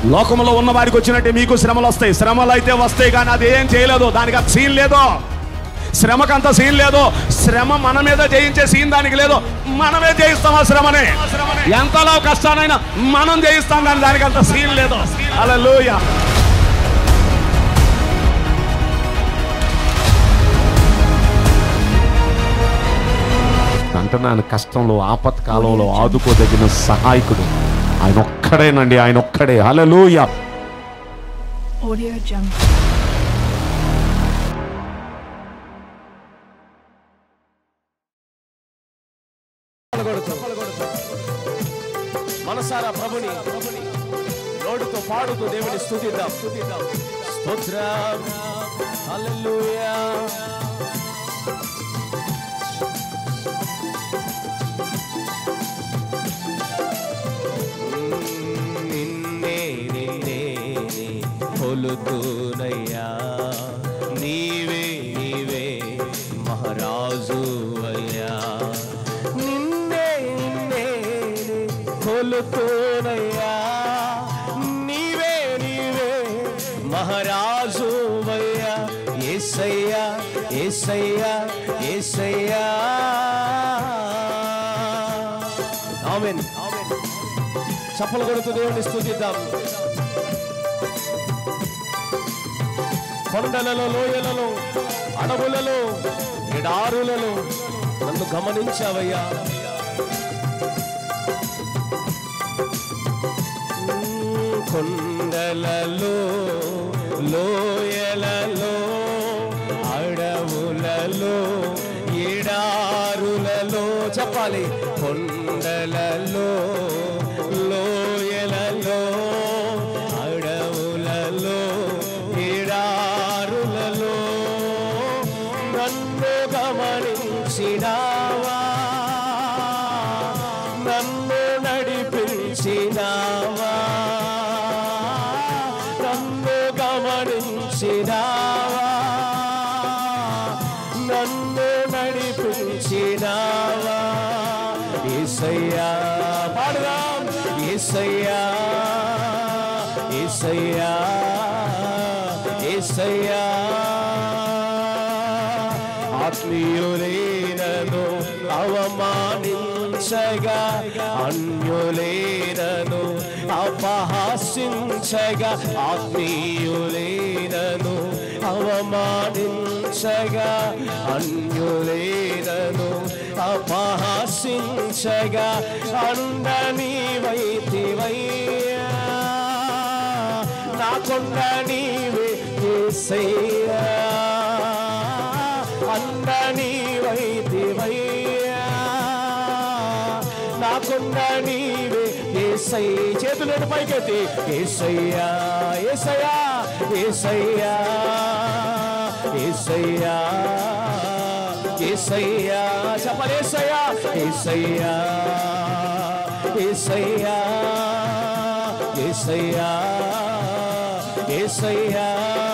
లోకంలో ఉన్న వారికి వచ్చినట్టే మీకు శ్రమలు వస్తాయి శ్రమలు అయితే వస్తాయి కానీ అది ఏం చేయలేదు దానికి అంత సీన్ లేదు శ్రమకు అంత సీన్ లేదు శ్రమ మన మీద జయించే సీన్ దానికి లేదు మనమే జయిస్తాం ఆ శ్రమని ఎంతలో కష్టానైనా మనం జయిస్తాం కానీ దానికి అంత సీన్ లేదు అలా అంటున్నాను కష్టంలో ఆపత్కాలంలో ఆదుకోదగిన సహాయకుడు ఆయన ఒక్కడేనండి ఆయన ఒక్కడే హలలోయ Audio Jungle. మనసారా ప్రభుని నోటితో పాడుతూ దేవుని స్తుతిద్దాం స్తోత్రం హల్లెలూయా నిన్నే నిన్నే కొలుతూనయ్యా నీవే నీవే మహారాజు అయ్యా నిన్నే నిన్నే కొలుతూనయ్యా నీవే నీవే మహారాజు అయ్యా ఏసయ్యా ఏసయ్యా ఏసయ్యా ఆమెన్ ఆమెన్ చప్పలు కొడుతూ దేవుని స్తుతిద్దాం కొండలలో లోయలలో అడవులలో ఎడారులలో నన్ను గమనించావయ్యా ఉమ్, కొండలలో లోయలలో అడవులలో ఎడారులలో చెప్పాలి కొండలలో లోయలలో అడవులలో ఎడారులలో నన్ను గమనించినావా నన్ను నడిపించినావా నన్ను గమనించినావా నన్ను నడిపించినావా ఏసయ్యా పాడదాం ఏసయ్యా ఏసయ్యా ఏసయ్యా ఆత్మీయులేనను అవమానించగా అన్యులేనను అపహాసించగా ఆత్మీయులేనను అవమానించగా అన్యులేనను అపహాసించగా అండని వైతివయ్యా నా కొండ నీవే యేసయ్యా అండ నీవైతివయ్యా నా కొండ నీవే ఏసై చేతులను పైకెత్తి ఏసయ్యా ఏసయ్యా ఏసయ్యా ఏసయ్యా ఏసయ్యా చెప్పండి ఏసయ్యా ఏసయ్యా ఏసయ్యా ఏసయ్యా ఏసయ్యా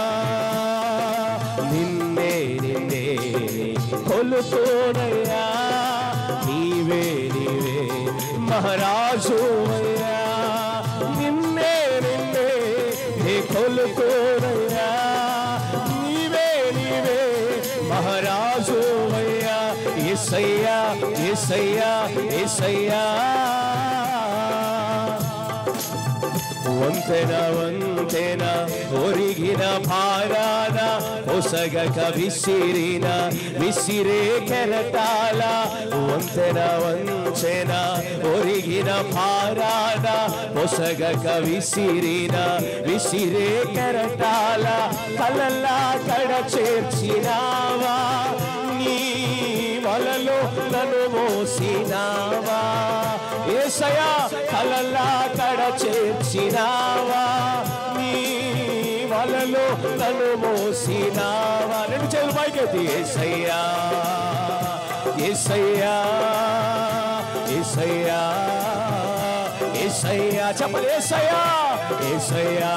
నిన్నే నిన్నే కొలుతోనయ్యా నీవే నీవే మహారాజు అయ్యా నిన్నే నిన్నే నీ కొలుతోనయ్యా నీవే నీవే మహారాజు అయ్యా ఏసయ్యా ఏసయ్యా ఏసయ్యా వంతెన వంతెన ఒరిగిన భారాన ఒసగక విసిరిన విసిరే కెరటాల వంతెన వంచెన ఒరిగిన భారాన ఒసగక విసిరిన విసిరే కెరటాల కలల్లా కడ చేర్చినావా నీ వలలో నన్ను మోసినావా ఏసయా కలల్లా కడ చేర్చినావా నీ వలలో నన్ను మోసినావా రెండు చేతులు పైకెత్తి ఏసయ్యా ఏసయ్యా ఏసయ్యా ఏసయ్యా చెప్పండి ఏసయ్యా ఏసయ్యా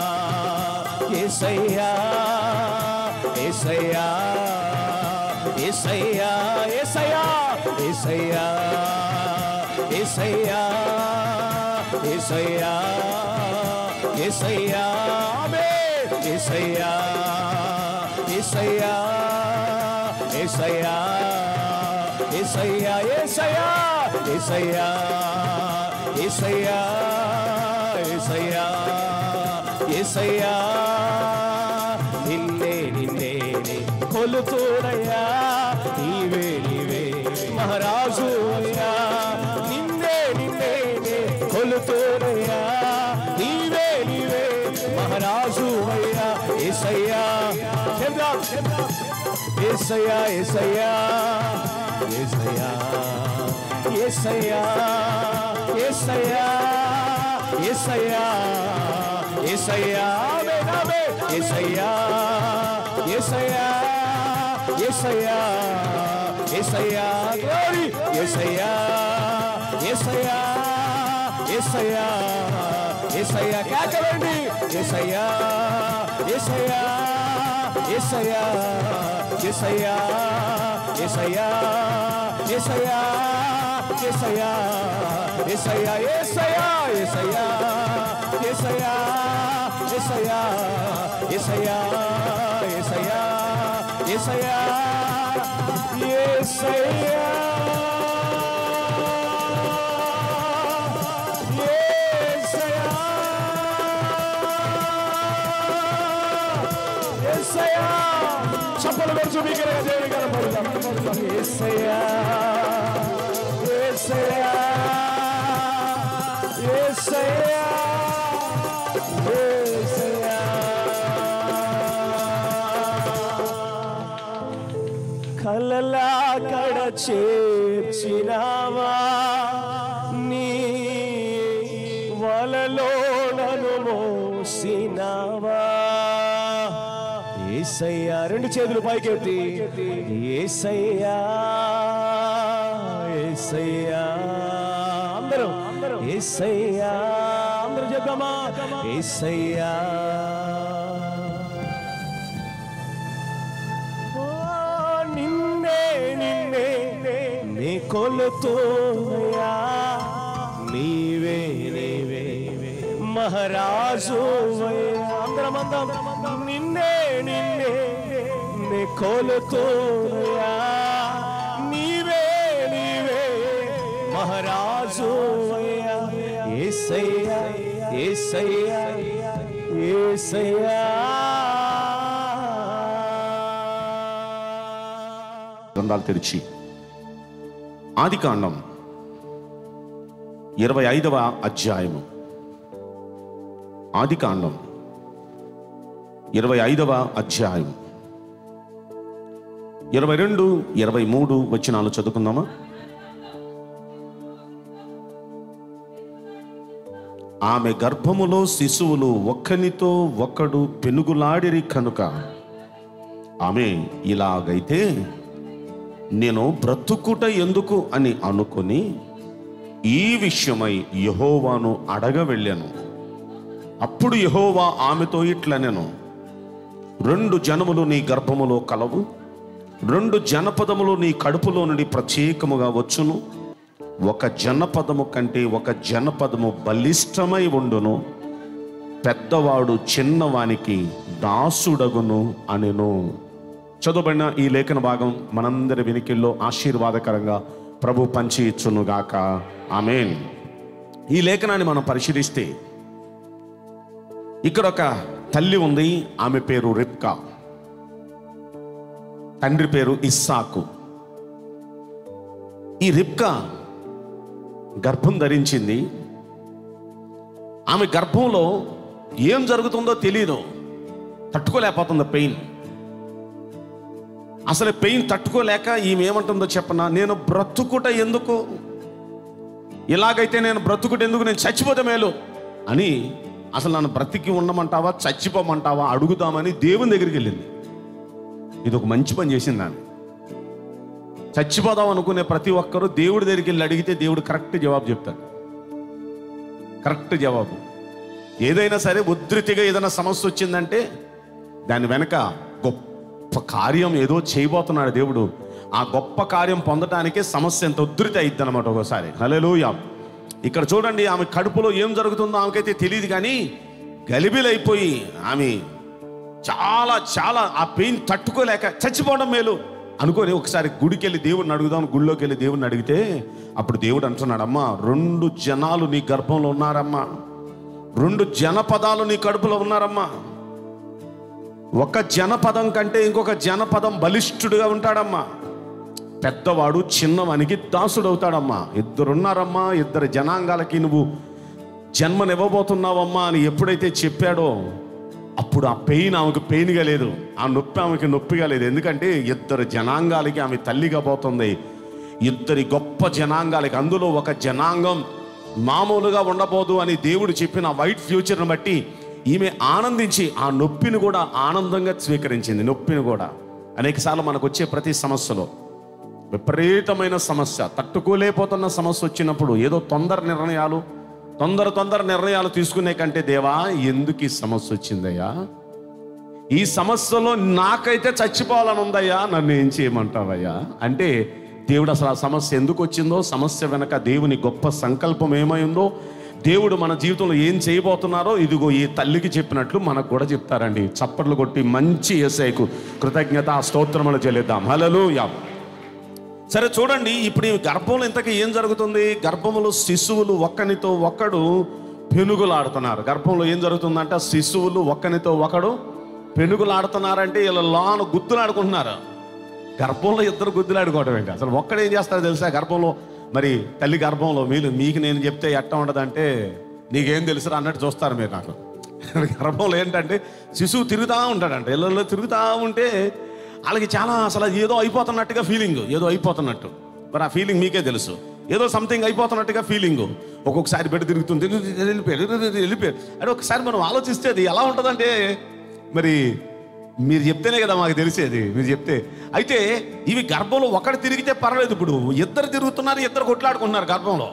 ఏసయ్యా ఏసయ్యా ఏసయ్యా ఏసయ్యా ఏసయ్యా ఏసయ్యా ఏసయ్యా ఏసయ్యా ఆమేన్. ఏసయ్యా ఏసయ్యా ఏసయ్యా ఏసయ్యా ఏసయ్యా ఏసయ్యా ఏసయ్యా ఏసయ్యా ఏసయ్యా నిన్నే నిన్నే నే కొలుతూడయ్యా నీవే నీవే మహారాజు అయ్యా నిన్నే నిన్నే నే కొలుతూడయ్యా నీవే నీవే మహారాజు అయ్యా ఏసయ్యా చెప్దాం చెప్దాం ఏసయ్యా ఏసయ్యా ఏసయ్యా ఏసయ్యా ఏసయ్యా ఏసయ్యా ఏసయ్యా ఆమేన్ ఆమేన్ ఏసయ్యా ఏసయ్యా ఏసయ్యా ఏసయ్యా గ్లోరీ ఏసయ్యా ఏసయ్యా ఏసయ్యా ఏసయ్యా కేకలండి ఏసయ్యా ఏసయ్యా ఏసయ్యా ఏసయ్యా ఏసయ్యా ఏసయ్యా ఏసయ్యా ఏసయ్యా ఏసయ్యా ఏసయ్యా ఏసయ్యా ఏసయ్యా ఏసయ్యా ఏసయ్యా ఏసయ్యా ఏసయ్యా ఏసయ్యా చప్పలు పెంచు మీకు దేవుని కనపడతాం ఏసయ్యా ఏసయ్యా ఏసయ్యా ఏసయ్యా కలలా కడ చేర్చినావా నీ వలలో నన్ను మోసినావా ఏసయ్యా రెండు చేతులు పైకెత్తి ఏసయ్యా ఏసయ్యా అందరూ అందరూ ఏసయ్యా అందరూ చెప్పమ్మా ఏసయ్యా ఓ, నిన్నే నిన్నే నీ కొలుతోయా నీవే నీవే మహారాజు అందరం అందరం నిన్నే నిన్నే నీ కొలుతోయా నీవే నీవే మహారాజు ఏసయ్యా ఏసయ్యా ఏసయ్యా గ్రంథాలు తెరిచి ఆది కాండం ఇరవై ఐదవ అధ్యాయము ఆది కాండం ఇరవై ఐదవ అధ్యాయం ఇరవై రెండు ఇరవై మూడు వచ్చినాలు చదువుకుందామా ఆమె గర్భములో శిశువులు ఒక్కనితో ఒక్కడు పెనుగులాడిరి కనుక ఆమె ఇలాగైతే నేను బ్రతుకుట ఎందుకు అని అనుకొని ఈ విషయమై యహోవాను అడగ వెళ్ళాను అప్పుడు యహోవా ఆమెతో ఇట్లనెను రెండు జనములు నీ గర్భములో కలవు రెండు జనపదములు నీ కడుపులో నుండి ప్రత్యేకముగా వచ్చును ఒక జనపదము కంటే ఒక జనపదము బలిష్టమై ఉండును పెద్దవాడు చిన్నవానికి దాసుడగును అనెను చదువుబడిన ఈ లేఖన భాగం మనందరి వినికిల్లో ఆశీర్వాదకరంగా ప్రభు పంచి ఇచ్చునుగాక ఆమెన్ ఈ లేఖనాన్ని మనం పరిశీలిస్తే ఇక్కడ ఒక తల్లి ఉంది ఆమె పేరు రిప్కా తండ్రి పేరు ఇస్సాకు ఈ రిప్కా గర్భం ధరించింది ఆమె గర్భంలో ఏం జరుగుతుందో తెలియదు తట్టుకోలేకపోతుంది పెయిన్ అసలు పెయిన్ తట్టుకోలేక ఈమె ఏమంటుందో చెప్పనా నేను బ్రతుకుట ఎందుకు ఇలాగైతే నేను బ్రతుకుట ఎందుకు నేను చచ్చిపోతే మేలు అని అసలు నన్ను బ్రతికి ఉండమంటావా చచ్చిపోమంటావా అడుగుదామని దేవుని దగ్గరికి వెళ్ళింది ఇది ఒక మంచి పని చేసింది ఆమె చచ్చిపోదాం అనుకునే ప్రతి ఒక్కరూ దేవుడి దగ్గరికి వెళ్ళి అడిగితే దేవుడు కరెక్ట్ జవాబు చెప్తాడు కరెక్ట్ జవాబు ఏదైనా సరే ఉధృతిగా ఏదైనా సమస్య వచ్చిందంటే దాని వెనక గొప్ప కార్యం ఏదో చేయబోతున్నాడు దేవుడు ఆ గొప్ప కార్యం పొందటానికే సమస్య ఎంత ఉధృతి అయిద్ది అనమాట ఒకసారి హలోయ ఇక్కడ చూడండి ఆమె కడుపులో ఏం జరుగుతుందో ఆమెకైతే తెలియదు కానీ గలిబిలైపోయి ఆమె చాలా చాలా ఆ పెయిన్ తట్టుకోలేక చచ్చిపోవడం మేలు అనుకొని ఒకసారి గుడికి వెళ్ళి దేవుడిని అడుగుదాం గుడిలోకి వెళ్ళి దేవుడిని అడిగితే అప్పుడు దేవుడు అంటున్నాడు అమ్మా రెండు జనాలు నీ గర్భంలో ఉన్నారమ్మా రెండు జనపదాలు నీ కడుపులో ఉన్నారమ్మా ఒక జనపదం కంటే ఇంకొక జనపదం బలిష్ఠుడుగా ఉంటాడమ్మా పెద్దవాడు చిన్నవానికి దాసుడవుతాడమ్మా ఇద్దరున్నారమ్మా ఇద్దరు జనాంగాలకి నువ్వు జన్మనివ్వబోతున్నావమ్మా అని ఎప్పుడైతే చెప్పాడో అప్పుడు ఆ పెయిన్ ఆమెకు పెయిన్గా లేదు ఆ నొప్పి ఆమెకి నొప్పిగా లేదు ఎందుకంటే ఇద్దరు జనాంగాలకి ఆమె తల్లిగా పోతుంది ఇద్దరి గొప్ప జనాంగాలకి అందులో ఒక జనాంగం మామూలుగా ఉండబోదు అని దేవుడు చెప్పిన వైట్ ఫ్యూచర్ని బట్టి ఈమె ఆనందించి ఆ నొప్పిని కూడా ఆనందంగా స్వీకరించింది నొప్పిని కూడా అనేకసార్లు మనకు వచ్చే ప్రతి సమస్యలో విపరీతమైన సమస్య తట్టుకోలేకపోతున్న సమస్య వచ్చినప్పుడు ఏదో తొందర నిర్ణయాలు తొందర తొందర నిర్ణయాలు తీసుకునే కంటే దేవా ఎందుకు ఈ సమస్య వచ్చిందయ్యా ఈ సమస్యలో నాకైతే చచ్చిపోవాలని ఉందయ్యా నన్ను ఏం చేయమంటావయ్యా అంటే దేవుడు అసలు ఆ సమస్య ఎందుకు వచ్చిందో సమస్య వెనక దేవుని గొప్ప సంకల్పం ఏమైందో దేవుడు మన జీవితంలో ఏం చేయబోతున్నారో ఇదిగో ఈ తల్లికి చెప్పినట్లు మనకు కూడా చెప్తారండి చప్పట్లు కొట్టి మంచి ఎస్ఐకు కృతజ్ఞత స్తోత్రములు చెల్లిద్దాం హలలు సరే చూడండి ఇప్పుడు ఈ గర్భంలో ఇంతకీ ఏం జరుగుతుంది గర్భంలో శిశువులు ఒక్కనితో ఒక్కడు పెనుగులాడుతున్నారు గర్భంలో ఏం జరుగుతుందంటే శిశువులు ఒక్కనితో ఒకడు పెనుగులాడుతున్నారంటే ఇలా లోన గుద్దులాడుకుంటున్నారు గర్భంలో ఇద్దరు గుద్దులాడుకోవడం ఏంటి అసలు ఒక్కడు ఏం చేస్తారో తెలుసా గర్భంలో మరి తల్లి గర్భంలో మీరు మీకు నేను చెప్తే ఎట్ట ఉండదంటే నీకేం తెలుసురా అన్నట్టు చూస్తారు మీరు నాకు గర్భంలో ఏంటంటే శిశువు తిరుగుతూ ఉంటాడంట ఇళ్ళల్లో తిరుగుతూ ఉంటే వాళ్ళకి చాలా అసలు ఏదో అయిపోతున్నట్టుగా ఫీలింగ్ ఏదో అయిపోతున్నట్టు మరి ఆ ఫీలింగ్ మీకే తెలుసు ఏదో సంథింగ్ అయిపోతున్నట్టుగా ఫీలింగ్ ఒక్కొక్కసారి పెట్టి తిరుగుతుంది వెళ్ళిపోయాడు వెళ్ళిపోయాడు అంటే ఒకసారి మనం ఆలోచిస్తే అది ఎలా ఉంటుందంటే మరి మీరు చెప్తేనే కదా మాకు తెలిసేది మీరు చెప్తే అయితే ఇవి గర్భంలో ఒకటి తిరిగితే పర్వాలేదు ఇప్పుడు ఇద్దరు తిరుగుతున్నారు ఇద్దరు కొట్లాడుకుంటున్నారు గర్భంలో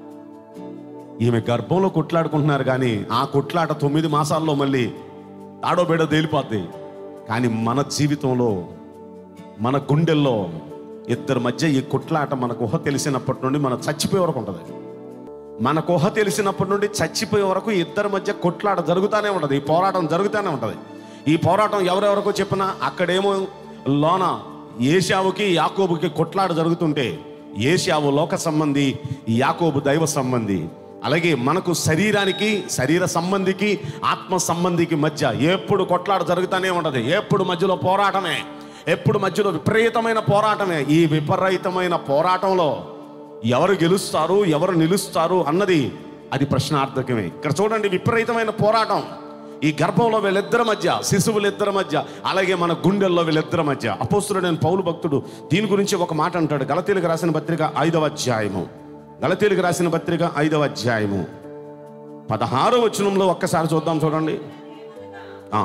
ఈమె గర్భంలో కొట్లాడుకుంటున్నారు కానీ ఆ కొట్లాట తొమ్మిది మాసాల్లో మళ్ళీ తాడో బేడో తేలిపోద్ది కానీ మన జీవితంలో మన గుండెల్లో ఇద్దరి మధ్య ఈ కొట్లాట మనకు ఊహ తెలిసినప్పటి నుండి మనం చచ్చిపోయే వరకు ఉంటుంది మనకు ఊహ తెలిసినప్పటి నుండి చచ్చిపోయే వరకు ఇద్దరి మధ్య కొట్లాట జరుగుతూనే ఉంటుంది ఈ పోరాటం జరుగుతూనే ఉంటుంది ఈ పోరాటం ఎవరెవరికో చెప్పినా అక్కడేమో లోన ఏషావుకి యాకోబుకి కొట్లాట జరుగుతుంటే ఏషావు లోక సంబంధి యాకోబు దైవ సంబంధి అలాగే మనకు శరీరానికి శరీర సంబంధికి ఆత్మ సంబంధికి మధ్య ఎప్పుడు కొట్లాట జరుగుతూనే ఉంటది ఎప్పుడు మధ్యలో పోరాటమే ఎప్పుడు మధ్యలో విపరీతమైన పోరాటమే ఈ విపరీతమైన పోరాటంలో ఎవరు గెలుస్తారు ఎవరు నిలుస్తారు అన్నది అది ప్రశ్నార్థకమే ఇక్కడ చూడండి విపరీతమైన పోరాటం ఈ గర్భంలో వీళ్ళిద్దరి మధ్య శిశువులిద్దరి మధ్య అలాగే మన గుండెల్లో వీళ్ళిద్దరి మధ్య అపోస్తుడు నేను పౌలు భక్తుడు దీని గురించి ఒక మాట అంటాడు గలతీలకు రాసిన పత్రిక ఐదవ అధ్యాయము గలతీలకు రాసిన పత్రిక ఐదవ అధ్యాయము పదహారో వచనంలో ఒక్కసారి చూద్దాం చూడండి ఆ.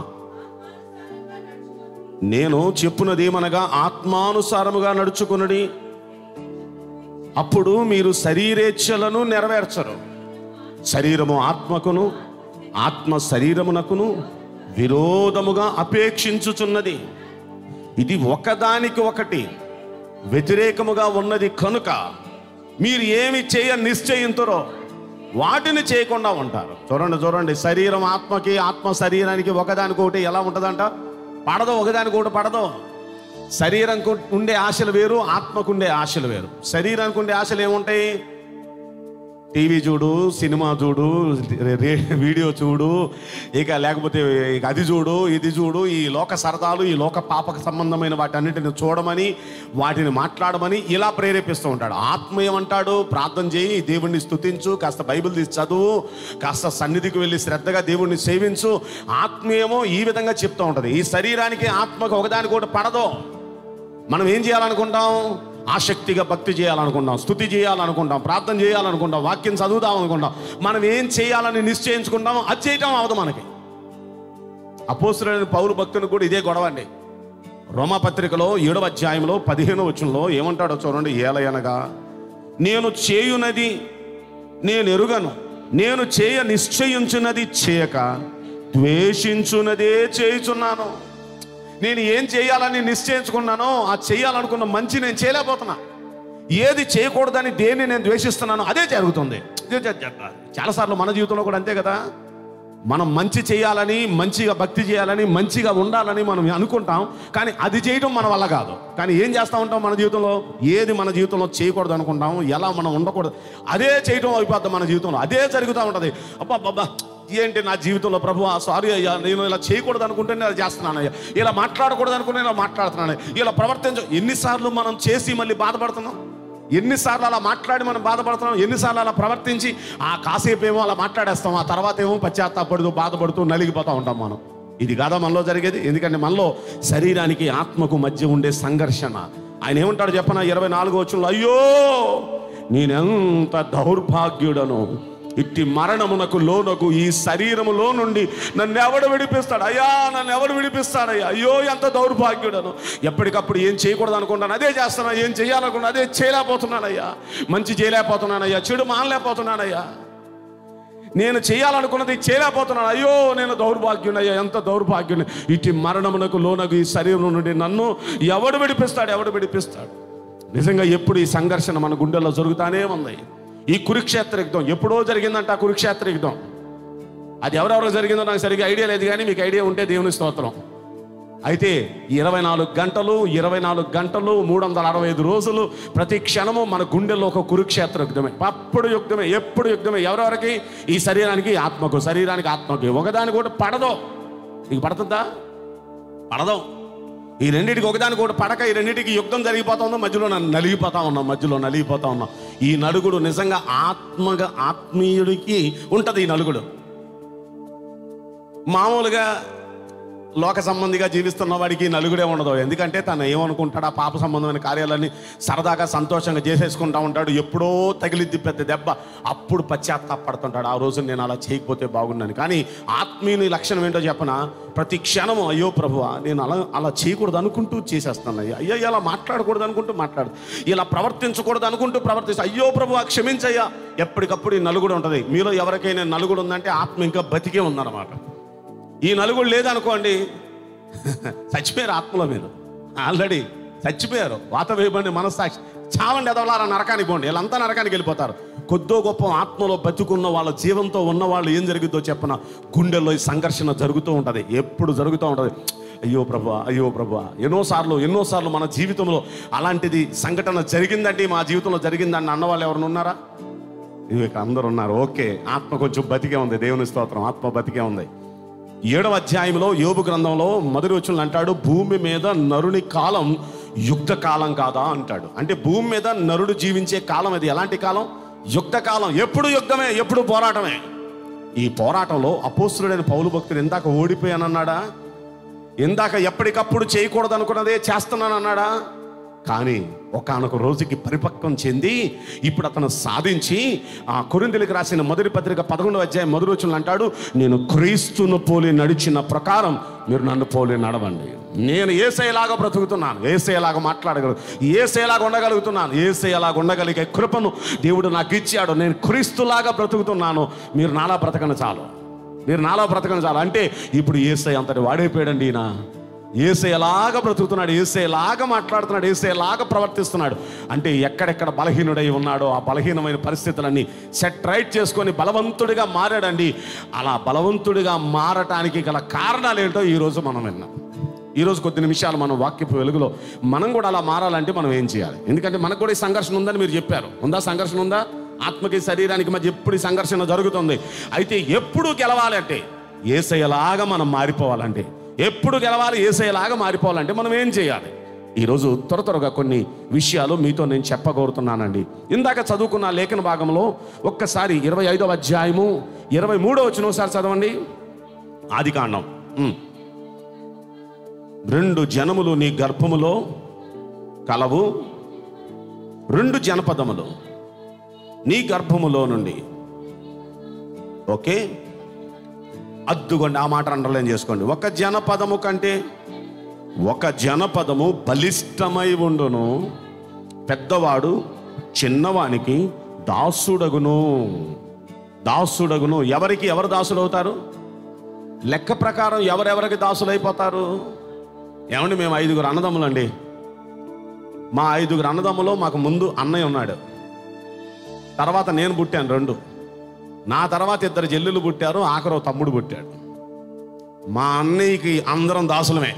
నేను చెప్పునదేమనగా ఆత్మానుసారముగా నడుచుకునడి అప్పుడు మీరు శరీరేచ్ఛలను నెరవేర్చరు శరీరము ఆత్మకును ఆత్మ శరీరమునకును విరోధముగా అపేక్షించుచున్నది ఇది ఒకదానికి ఒకటి వ్యతిరేకముగా ఉన్నది కనుక మీరు ఏమి చేయ నిశ్చయింతురో వాటిని చేయకుండా ఉంటారు చూడండి చూడండి శరీరం ఆత్మకి ఆత్మ శరీరానికి ఒకదానికొకటి ఎలా ఉంటుందంట పడదు ఒకదానికి ఒకటి పడదు శరీరం ఉండే ఆశలు వేరు ఆత్మకు ఉండే ఆశలు వేరు శరీరానికి ఉండే ఆశలు ఏముంటాయి టీవీ చూడు సినిమా చూడు రే- రే- వీడియో చూడు ఇక లేకపోతే ఇక అది చూడు ఇది చూడు ఈ లోక సరదాలు ఈ లోక పాపక సంబంధమైన వాటన్నిటిని చూడమని వాటిని మాట్లాడమని ఇలా ప్రేరేపిస్తూ ఉంటాడు ఆత్మ ఏమంటాడు ప్రార్థన చేయి దేవుణ్ణి స్తుతించు కాస్త బైబిల్ తీసి చదువు కాస్త సన్నిధికి వెళ్ళి శ్రద్ధగా దేవుణ్ణి సేవించు ఆత్మీయమో ఈ విధంగా చెప్తూ ఉంటుంది ఈ శరీరానికి ఆత్మకు ఒకదానికొకటి పడదు మనం ఏం చేయాలనుకుంటాం ఆసక్తిగా భక్తి చేయాలనుకుంటాం స్థుతి చేయాలనుకుంటాం ప్రార్థన చేయాలనుకుంటాం వాక్యం చదువుదాం అనుకుంటాం మనం ఏం చేయాలని నిశ్చయించుకుంటాం అది చేయటం అవదు మనకి అపోసులైన పౌరు భక్తుని కూడా ఇదే గొడవ అండి రోమపత్రికలో ఏడవ అధ్యాయంలో పదిహేనవ వచనంలో ఏమంటాడో చూడండి ఏలయనగా నేను చేయునది నేను ఎరుగను నేను చేయ నిశ్చయించున్నది చేయక ద్వేషించున్నదే చేయుచున్నాను నేను ఏం చేయాలని నిశ్చయించుకున్నానో ఆ చేయాలనుకున్న మంచి నేను చేయలేకపోతున్నా ఏది చేయకూడదని దేన్ని నేను ద్వేషిస్తున్నానో అదే జరుగుతుంది ఇదే జ- జ- చాలాసార్లు మన జీవితంలో కూడా అంతే కదా మనం మంచి చేయాలని మంచిగా భక్తి చేయాలని మంచిగా ఉండాలని మనం అనుకుంటాం కానీ అది చేయడం మన వల్ల కాదు కానీ ఏం చేస్తూ ఉంటాం మన జీవితంలో ఏది మన జీవితంలో చేయకూడదు అనుకుంటాం ఎలా మనం ఉండకూడదు అదే చేయడం అయిపోద్ది మన జీవితంలో అదే జరుగుతూ ఉంటుంది అబ్బా అబ్బా ఏంటి నా జీవితంలో ప్రభు సారీ అయ్యా నేను ఇలా చేయకూడదు అనుకుంటే నేను చేస్తున్నాను అయ్యా ఇలా మాట్లాడకూడదు అనుకుంటే ఇలా మాట్లాడుతున్నాను ఇలా ప్రవర్తించ ఎన్నిసార్లు మనం చేసి మళ్ళీ బాధపడుతున్నాం ఎన్నిసార్లు అలా మాట్లాడి మనం బాధపడుతున్నాం ఎన్నిసార్లు అలా ప్రవర్తించి ఆ కాసేపు ఏమో అలా మాట్లాడేస్తాం ఆ తర్వాత ఏమో పశ్చాత్తాపడుతూ బాధపడుతూ నలిగిపోతూ ఉంటాం మనం ఇది కాదా మనలో జరిగేది ఎందుకంటే మనలో శరీరానికి ఆత్మకు మధ్య ఉండే సంఘర్షణ ఆయన ఏమంటాడు చెప్పన ఇరవై నాలుగు వచ్చంలో అయ్యో నేనెంత దౌర్భాగ్యుడను ఇట్టి మరణమునకు లోనకు ఈ శరీరములో నుండి నన్ను ఎవడు విడిపిస్తాడు అయ్యా నన్ను ఎవడు విడిపిస్తాడయ్యా అయ్యో ఎంత దౌర్భాగ్యుడను ఎప్పటికప్పుడు ఏం చేయకూడదు అనుకుంటాను అదే చేస్తున్నా ఏం చేయాలనుకున్నా అదే చేయలేకపోతున్నానయ్యా మంచి చేయలేకపోతున్నానయ్యా చెడు మానలేకపోతున్నానయ్యా నేను చేయాలనుకున్నది చేయలేకపోతున్నాను అయ్యో నేను దౌర్భాగ్యునయ్యా ఎంత దౌర్భాగ్యుని ఇటు మరణమునకు లోనకు ఈ శరీరం నుండి నన్ను ఎవడు విడిపిస్తాడు ఎవడు విడిపిస్తాడు నిజంగా ఎప్పుడు ఈ సంఘర్షణ మన గుండెల్లో జరుగుతానే ఉంది ఈ కురుక్షేత్ర యుద్ధం ఎప్పుడో జరిగిందంట ఆ కురుక్షేత్ర యుద్ధం అది ఎవరెవరో జరిగిందో నాకు సరిగ్గా ఐడియా లేదు కానీ మీకు ఐడియా ఉంటే దేవుని స్తోత్రం అయితే ఇరవై నాలుగు గంటలు ఇరవై నాలుగు గంటలు మూడు వందల అరవై ఐదు రోజులు ప్రతి క్షణము మన గుండెల్లో ఒక కురుక్షేత్ర యుద్ధమే అప్పుడు యుద్ధమే ఎప్పుడు యుద్ధమే ఎవరెవరికి ఈ శరీరానికి ఆత్మకు శరీరానికి ఆత్మకి ఒకదాని కూడా పడదో నీకు పడుతుందా పడదు ఈ రెండింటికి ఒకదానికి ఒకటి పడక ఈ రెండింటికి యుద్ధం జరిగిపోతా మధ్యలో నన్ను నలిగిపోతా ఉన్నాం మధ్యలో నలిగిపోతా ఉన్నాం ఈ నలుగుడు నిజంగా ఆత్మగా ఆత్మీయుడికి ఉంటది ఈ నలుగుడు మామూలుగా లోక సంబంధిగా జీవిస్తున్న వాడికి నలుగుడే ఉండదు ఎందుకంటే తను ఏమనుకుంటాడు ఆ పాప సంబంధమైన కార్యాలన్నీ సరదాగా సంతోషంగా చేసేసుకుంటా ఉంటాడు ఎప్పుడో తగిలిద్ది పెద్ద దెబ్బ అప్పుడు పశ్చాత్తాపడుతుంటాడు ఆ రోజు నేను అలా చేయకపోతే బాగున్నాను కానీ ఆత్మీయుని లక్షణం ఏంటో చెప్పన ప్రతి క్షణము అయ్యో ప్రభువా నేను అలా అలా చేయకూడదు అనుకుంటూ చేసేస్తాను అయ్యా అయ్యో ఇలా మాట్లాడకూడదు అనుకుంటూ మాట్లాడు ఇలా ప్రవర్తించకూడదు అనుకుంటూ ప్రవర్తిస్తా అయ్యో ప్రభువా క్షమించయ్యా ఎప్పటికప్పుడు ఈ నలుగుడు ఉంటుంది మీలో ఎవరికైనా నలుగుడు ఉందంటే ఆత్మ ఇంకా బతికే ఉందన్నమాట ఈ నలుగురు లేదనుకోండి చచ్చిపోయారు ఆత్మలో మీరు ఆల్రెడీ చచ్చిపోయారు వాత వేయబడి మనస్సాక్షి చావండి ఎదవలారా నరకానికి పోండి వీళ్ళంతా నరకానికి వెళ్ళిపోతారు కొద్దో గొప్ప ఆత్మలో బతుకున్న వాళ్ళ జీవంతో ఉన్న వాళ్ళు ఏం జరుగుద్దో చెప్పన గుండెల్లో ఈ సంఘర్షణ జరుగుతూ ఉంటుంది ఎప్పుడు జరుగుతూ ఉంటుంది అయ్యో ప్రభా అయ్యో ప్రభా ఎన్నోసార్లు ఎన్నోసార్లు మన జీవితంలో అలాంటిది సంఘటన జరిగిందంటే మా జీవితంలో జరిగిందని అన్న వాళ్ళు ఎవరైనా ఉన్నారా ఇవి ఇక్కడ అందరు ఉన్నారు ఓకే ఆత్మ కొంచెం బతికే ఉంది దేవుని స్తోత్రం ఆత్మ బతికే ఉంది ఏడవ అధ్యాయంలో యోబు గ్రంథంలో మొదటి వచ్చిన అంటాడు భూమి మీద నరుని కాలం యుక్త కాలం కాదా అంటాడు అంటే భూమి మీద నరుడు జీవించే కాలం అది ఎలాంటి కాలం యుక్త కాలం ఎప్పుడు యుద్ధమే ఎప్పుడు పోరాటమే ఈ పోరాటంలో అపోస్తుడైన పౌలు భక్తుడు ఇందాక ఓడిపోయానన్నాడా ఇందాక ఎప్పటికప్పుడు చేయకూడదు అనుకున్నదే చేస్తున్నానన్నాడా కానీ ఒకానొక రోజుకి పరిపక్వం చెంది ఇప్పుడు అతను సాధించి ఆ కొరిందులకు రాసిన మొదటి పత్రిక పదకొండవ అధ్యాయం మొదటి వచ్చిన అంటాడు నేను క్రీస్తును పోలి నడిచిన ప్రకారం మీరు నన్ను పోలి నడవండి నేను ఏసేలాగా బ్రతుకుతున్నాను ఏసేలాగా మాట్లాడగలను ఏసేలాగా ఉండగలుగుతున్నాను ఏసేలాగా ఉండగలిగే కృపను దేవుడు నాకు ఇచ్చాడు నేను క్రీస్తులాగా బ్రతుకుతున్నాను మీరు నాలా బ్రతకను చాలు మీరు నాలా బ్రతకను చాలు అంటే ఇప్పుడు ఏసై అంతటి వాడైపోయాడండి ఈయన ఏసేలాగా బ్రతుకుతున్నాడు ఏసేలాగా మాట్లాడుతున్నాడు ఏసేలాగా ప్రవర్తిస్తున్నాడు అంటే ఎక్కడెక్కడ బలహీనుడై ఉన్నాడో ఆ బలహీనమైన పరిస్థితులన్నీ సెట్ రైట్ చేసుకొని బలవంతుడిగా మారాడండి అలా బలవంతుడిగా మారటానికి గల కారణాలు ఏంటో ఈరోజు మనం విన్నాం ఈరోజు కొద్ది నిమిషాలు మనం వాక్యపు వెలుగులో మనం కూడా అలా మారాలంటే మనం ఏం చేయాలి ఎందుకంటే మనకు కూడా ఈ సంఘర్షణ ఉందని మీరు చెప్పారు ఉందా సంఘర్షణ ఉందా ఆత్మకి శరీరానికి మధ్య ఎప్పుడు ఈ సంఘర్షణ జరుగుతుంది అయితే ఎప్పుడు గెలవాలి అంటే ఏసయ్యలాగా మనం మారిపోవాలంటే ఎప్పుడు గెలవాలి ఏసయ్యలాగా మారిపోవాలంటే మనం ఏం చేయాలి ఈరోజు త్వర త్వరగా కొన్ని విషయాలు మీతో నేను చెప్పగోరుతున్నానండి ఇందాక చదువుకున్న లేఖన భాగంలో ఒక్కసారి ఇరవై ఐదవ అధ్యాయము ఇరవై మూడో వచ్చిన ఒకసారి చదవండి ఆది కాండం ఉమ్. రెండు జనములు నీ గర్భములో కలవు రెండు జనపదములు నీ గర్భములో నుండి ఓకే అద్దుకోండి ఆ మాట అండర్లైన్ చేసుకోండి ఒక జనపదము కంటే ఒక జనపదము బలిష్టమై ఉండును పెద్దవాడు చిన్నవానికి దాసుడగును దాసుడగును ఎవరికి ఎవరు దాసుడు అవుతారు లెక్క ప్రకారం ఎవరెవరికి దాసులైపోతారు ఏమండి మేము ఐదుగురు అన్నదమ్ములండి మా ఐదుగురు అన్నదమ్ములో మాకు ముందు అన్నయ్య ఉన్నాడు తర్వాత నేను పుట్టాను రెండు నా తర్వాత ఇద్దరు చెల్లెలు పుట్టారు ఆఖరు ఓ తమ్ముడు పుట్టాడు మా అన్నయ్యకి అందరం దాసులమే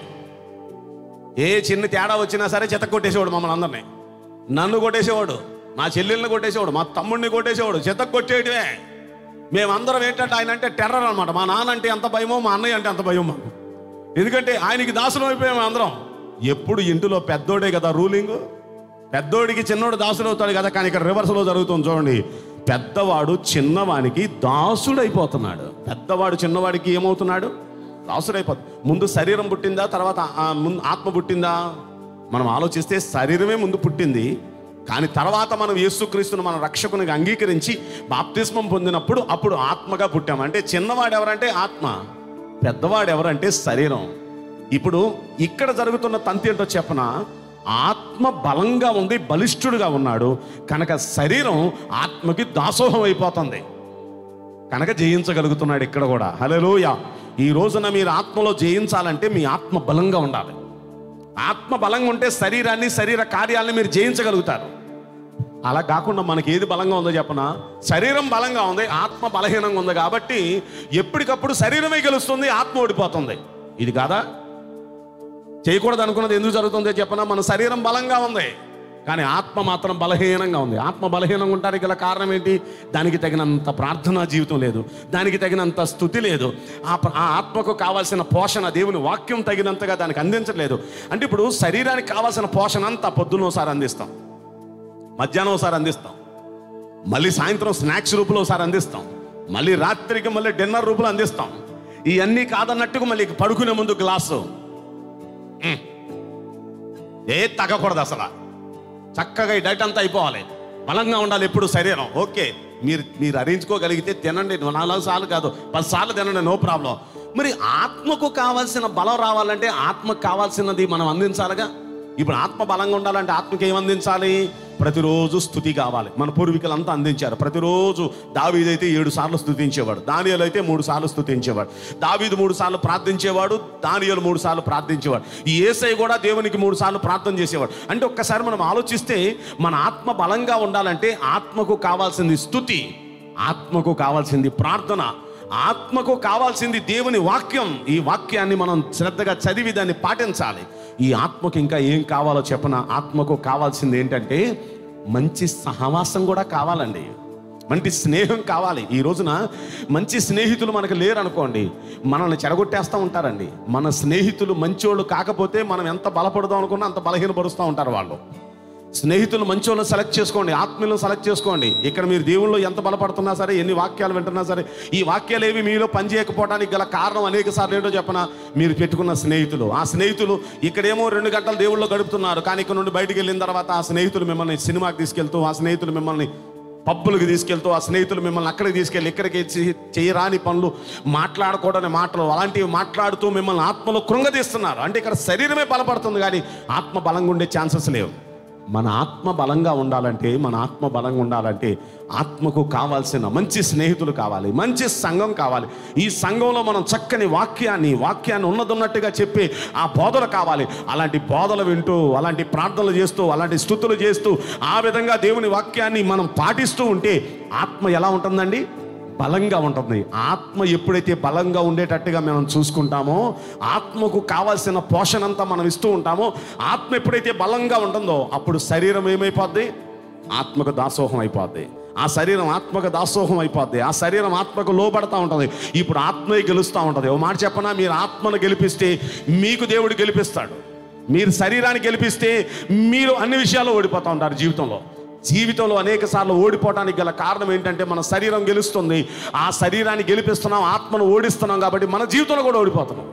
ఏ చిన్న తేడా వచ్చినా సరే చెత్త కొట్టేసేవాడు మమ్మల్ని అందరినీ నన్ను కొట్టేసేవాడు నా చెల్లెల్ని కొట్టేసేవాడు మా తమ్ముడిని కొట్టేసేవాడు చెత్త కొట్టేయడమే మేమందరం ఏంటంటే ఆయన అంటే టెర్రర్ అనమాట మా నాన్న అంటే ఎంత భయమో మా అన్నయ్య అంటే అంత భయం మాకు ఎందుకంటే ఆయనకి దాసులం అయిపోయాం అందరం ఎప్పుడు ఇంటిలో పెద్దోడే కదా రూలింగ్ పెద్దోడికి చిన్నోడు దాసుడు అవుతాడు కదా కానీ ఇక్కడ రివర్స్లో జరుగుతుంది చూడండి పెద్దవాడు చిన్నవానికి దాసుడైపోతున్నాడు పెద్దవాడు చిన్నవాడికి ఏమవుతున్నాడు దాసుడైపోతుంది ముందు శరీరం పుట్టిందా తర్వాత ఆ ముందు ఆత్మ పుట్టిందా మనం ఆలోచిస్తే శరీరమే ముందు పుట్టింది కానీ తర్వాత మనం యేసుక్రీస్తును మన రక్షకునిగా అంగీకరించి బాప్తిస్మం పొందినప్పుడు అప్పుడు ఆత్మగా పుట్టాం అంటే చిన్నవాడు ఎవరంటే ఆత్మ పెద్దవాడు ఎవరంటే శరీరం ఇప్పుడు ఇక్కడ జరుగుతున్న తంతి ఏంటో చెప్పన ఆత్మ బలంగా ఉంది బలిష్ఠుడుగా ఉన్నాడు కనుక శరీరం ఆత్మకి దాసోహం అయిపోతుంది కనుక జయించగలుగుతున్నాడు ఇక్కడ కూడా హలోయ ఈ రోజున మీరు ఆత్మలో జయించాలంటే మీ ఆత్మ బలంగా ఉండాలి ఆత్మ బలంగా ఉంటే శరీరాన్ని శరీర కార్యాలను మీరు జయించగలుగుతారు అలా కాకుండా మనకి ఏది బలంగా ఉందో చెప్పనా శరీరం బలంగా ఉంది ఆత్మ బలహీనంగా ఉంది కాబట్టి ఎప్పటికప్పుడు శరీరమే గెలుస్తుంది ఆత్మ ఓడిపోతుంది ఇది కాదా చేయకూడదు అనుకున్నది ఎందుకు జరుగుతుందో చెప్పనా మన శరీరం బలంగా ఉంది కానీ ఆత్మ మాత్రం బలహీనంగా ఉంది ఆత్మ బలహీనంగా ఉండడానికి గల కారణం ఏంటి దానికి తగినంత ప్రార్థనా జీవితం లేదు దానికి తగినంత స్థుతి లేదు ఆ ప్ర- ఆ ఆత్మకు కావాల్సిన పోషణ దేవుని వాక్యం తగినంతగా దానికి అందించట్లేదు అంటే ఇప్పుడు శరీరానికి కావాల్సిన పోషణ అంతా పొద్దున్న ఒకసారి అందిస్తాం మధ్యాహ్నం ఒకసారి అందిస్తాం మళ్ళీ సాయంత్రం స్నాక్స్ రూపంలో ఒకసారి అందిస్తాం మళ్ళీ రాత్రికి మళ్ళీ డిన్నర్ రూపంలో అందిస్తాం ఇవన్నీ కాదన్నట్టుగా మళ్ళీ పడుకునే ముందు గ్లాసు మ్. ఏ తగ్గకూడదు అసలు చక్కగా ఈ డైట్ అంతా అయిపోవాలి బలంగా ఉండాలి ఎప్పుడు శరీరం ఓకే మీరు మీరు అరించుకోగలిగితే తినండి నాలుగు సార్లు కాదు పది సార్లు తినండి నో ప్రాబ్లం మరి ఆత్మకు కావాల్సిన బలం రావాలంటే ఆత్మకు కావాల్సినది మనం అందించాలిగా ఇప్పుడు ఆత్మ బలంగా ఉండాలంటే ఆత్మకి ఏం అందించాలి ప్రతిరోజు స్థుతి కావాలి మన పూర్వీకులంతా అందించారు ప్రతిరోజు దావీదైతే ఏడు సార్లు స్థుతించేవాడు దానియలు అయితే మూడు సార్లు స్థుతించేవాడు దావీదు మూడు సార్లు ప్రార్థించేవాడు దానియలు మూడు సార్లు ప్రార్థించేవాడు ఈ ఏసై కూడా దేవునికి మూడు సార్లు ప్రార్థన చేసేవాడు అంటే ఒక్కసారి మనం ఆలోచిస్తే మన ఆత్మ బలంగా ఉండాలంటే ఆత్మకు కావాల్సింది స్థుతి ఆత్మకు కావాల్సింది ప్రార్థన ఆత్మకు కావాల్సింది దేవుని వాక్యం ఈ వాక్యాన్ని మనం శ్రద్ధగా చదివి దాన్ని పాటించాలి ఈ ఆత్మకు ఇంకా ఏం కావాలో చెప్పన ఆత్మకు కావాల్సింది ఏంటంటే మంచి సహవాసం కూడా కావాలండి మంచి స్నేహం కావాలి ఈ రోజున మంచి స్నేహితులు మనకు లేరు అనుకోండి మనల్ని చెడగొట్టేస్తూ ఉంటారండి మన స్నేహితులు మంచోళ్ళు కాకపోతే మనం ఎంత బలపడదాం అనుకున్నా అంత బలహీనపరుస్తూ ఉంటారు వాళ్ళు స్నేహితులు మంచోళ్ళని సెలెక్ట్ చేసుకోండి ఆత్మీయులను సెలెక్ట్ చేసుకోండి ఇక్కడ మీరు దేవుళ్ళు ఎంత బలపడుతున్నా సరే ఎన్ని వాక్యాలు వింటున్నా సరే ఈ వాక్యాలు ఏవి మీలో పనిచేయకపోవడానికి గల కారణం అనేక సార్లు ఏంటో చెప్పన మీరు పెట్టుకున్న స్నేహితులు ఆ స్నేహితులు ఇక్కడేమో రెండు గంటలు దేవుళ్ళు గడుపుతున్నారు కానీ ఇక్కడ నుండి బయటికి వెళ్ళిన తర్వాత ఆ స్నేహితులు మిమ్మల్ని సినిమాకి తీసుకెళ్తూ ఆ స్నేహితులు మిమ్మల్ని పబ్బులకు తీసుకెళ్తూ ఆ స్నేహితులు మిమ్మల్ని అక్కడికి తీసుకెళ్ళి ఇక్కడికి చే- చేయరాని పనులు మాట్లాడకూడని మాటలు అలాంటివి మాట్లాడుతూ మిమ్మల్ని ఆత్మలో కృంగదీస్తున్నారు అంటే ఇక్కడ శరీరమే బలపడుతుంది కానీ ఆత్మ బలంగా ఉండే ఛాన్సెస్ లేవు మన ఆత్మ బలంగా ఉండాలంటే మన ఆత్మ బలంగా ఉండాలంటే ఆత్మకు కావాల్సిన మంచి స్నేహితులు కావాలి మంచి సంఘం కావాలి ఈ సంఘంలో మనం చక్కని వాక్యాన్ని వాక్యాన్ని ఉన్నదున్నట్టుగా చెప్పి ఆ బోధలు కావాలి అలాంటి బోధలు వింటూ అలాంటి ప్రార్థనలు చేస్తూ అలాంటి స్థుతులు చేస్తూ ఆ విధంగా దేవుని వాక్యాన్ని మనం పాటిస్తూ ఉంటే ఆత్మ ఎలా ఉంటుందండి బలంగా ఉంటుంది ఆత్మ ఎప్పుడైతే బలంగా ఉండేటట్టుగా మనం చూసుకుంటామో ఆత్మకు కావాల్సిన పోషణ అంతా మనం ఇస్తూ ఉంటామో ఆత్మ ఎప్పుడైతే బలంగా ఉంటుందో అప్పుడు శరీరం ఏమైపోద్ది ఆత్మకు దాసోహం అయిపోద్ది ఆ శరీరం ఆత్మకు దాసోహం అయిపోద్ది ఆ శరీరం ఆత్మకు లోబడతా ఉంటుంది ఇప్పుడు ఆత్మే గెలుస్తూ ఉంటుంది ఓ మాట చెప్పనా మీరు ఆత్మను గెలిపిస్తే మీకు దేవుడు గెలిపిస్తాడు మీరు శరీరాన్ని గెలిపిస్తే మీరు అన్ని విషయాల్లో ఓడిపోతూ ఉంటారు జీవితంలో జీవితంలో అనేక సార్లు ఓడిపోవడానికి గల కారణం ఏంటంటే మన శరీరం గెలుస్తుంది ఆ శరీరాన్ని గెలిపిస్తున్నాం ఆత్మను ఓడిస్తున్నాం కాబట్టి మన జీవితంలో కూడా ఓడిపోతున్నాం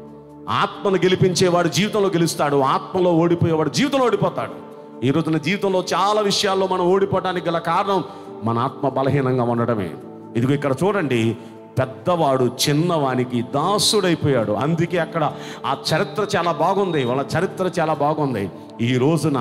ఆత్మను గెలిపించేవాడు జీవితంలో గెలుస్తాడు ఆత్మలో ఓడిపోయేవాడు జీవితంలో ఓడిపోతాడు ఈ రోజున జీవితంలో చాలా విషయాల్లో మనం ఓడిపోవడానికి గల కారణం మన ఆత్మ బలహీనంగా ఉండడమే ఇదిగో ఇక్కడ చూడండి పెద్దవాడు చిన్నవానికి దాసుడైపోయాడు అందుకే అక్కడ ఆ చరిత్ర చాలా బాగుంది వాళ్ళ చరిత్ర చాలా బాగుంది ఈ రోజున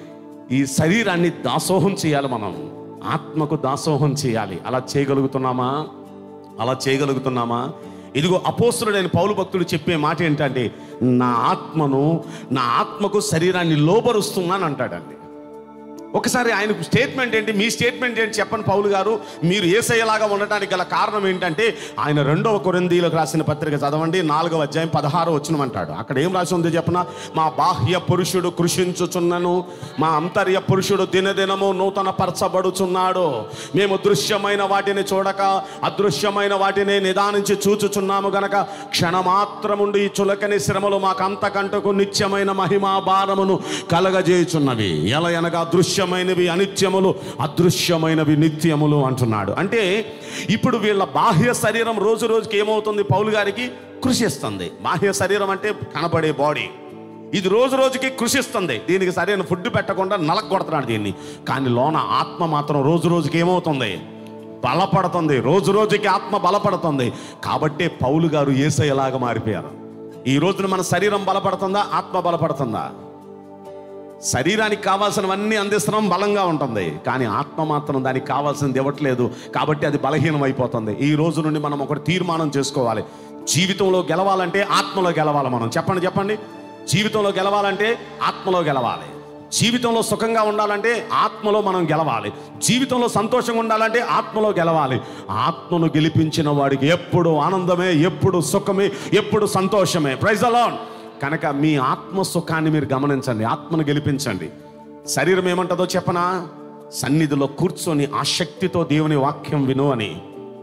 ఈ శరీరాన్ని దాసోహం చేయాలి మనం ఆత్మకు దాసోహం చేయాలి అలా చేయగలుగుతున్నామా అలా చేయగలుగుతున్నామా ఇదిగో అపోస్తుడైన పౌలు భక్తుడు చెప్పే మాట ఏంటంటే నా ఆత్మను నా ఆత్మకు శరీరాన్ని లోబరుస్తున్నాను అంటాడండి ఒకసారి ఆయన స్టేట్మెంట్ ఏంటి మీ స్టేట్మెంట్ ఏంటి చెప్పండి పౌలు గారు మీరు ఏసయ్యలాగా ఉండటానికి గల కారణం ఏంటంటే ఆయన రెండవ కొరిందీలకు రాసిన పత్రిక చదవండి నాలుగవ అధ్యాయం పదహారు వచ్చినమంటాడు అక్కడ ఏం రాసి ఉంది చెప్పన మా బాహ్య పురుషుడు కృషించుచున్నను మా అంతర్య పురుషుడు దినదినము నూతన పరచబడుచున్నాడు మేము దృశ్యమైన వాటిని చూడక అదృశ్యమైన వాటిని నిదానించి చూచుచున్నాము గనక క్షణమాత్రముండి ఈ చులకని శ్రమలు మాకు అంతకంటకు నిత్యమైన మహిమా భారమును కలగజేయుచున్నవి ఎలా అనగా దృశ్యమైనవి అనిత్యములు అదృశ్యమైనవి నిత్యములు అంటున్నాడు అంటే ఇప్పుడు వీళ్ళ బాహ్య శరీరం రోజు రోజుకి ఏమవుతుంది పౌలు గారికి కృషిస్తుంది బాహ్య శరీరం అంటే కనబడే బాడీ ఇది రోజు రోజుకి కృషిస్తుంది దీనికి సరైన ఫుడ్ పెట్టకుండా నలగొడుతున్నాడు దీన్ని కానీ లోన ఆత్మ మాత్రం రోజు రోజుకి ఏమవుతుంది బలపడుతుంది రోజు రోజుకి ఆత్మ బలపడుతుంది కాబట్టే పౌలు గారు ఏసయ్యలాగా మారిపోయారు ఈ రోజున మన శరీరం బలపడుతుందా ఆత్మ బలపడుతుందా శరీరానికి కావాల్సినవన్నీ అందిస్తున్నాం బలంగా ఉంటుంది కానీ ఆత్మ మాత్రం దానికి కావాల్సింది ఇవ్వట్లేదు కాబట్టి అది బలహీనం అయిపోతుంది ఈ రోజు నుండి మనం ఒకటి తీర్మానం చేసుకోవాలి జీవితంలో గెలవాలంటే ఆత్మలో గెలవాలి మనం చెప్పండి చెప్పండి జీవితంలో గెలవాలంటే ఆత్మలో గెలవాలి జీవితంలో సుఖంగా ఉండాలంటే ఆత్మలో మనం గెలవాలి జీవితంలో సంతోషంగా ఉండాలంటే ఆత్మలో గెలవాలి ఆత్మను గెలిపించిన వాడికి ఎప్పుడు ఆనందమే ఎప్పుడు సుఖమే ఎప్పుడు సంతోషమే ప్రైజ్ అలాన్ కనుక మీ ఆత్మ సుఖాన్ని మీరు గమనించండి ఆత్మను గెలిపించండి శరీరం ఏమంటుందో చెప్పనా సన్నిధిలో కూర్చొని ఆసక్తితో దేవుని వాక్యం విను అని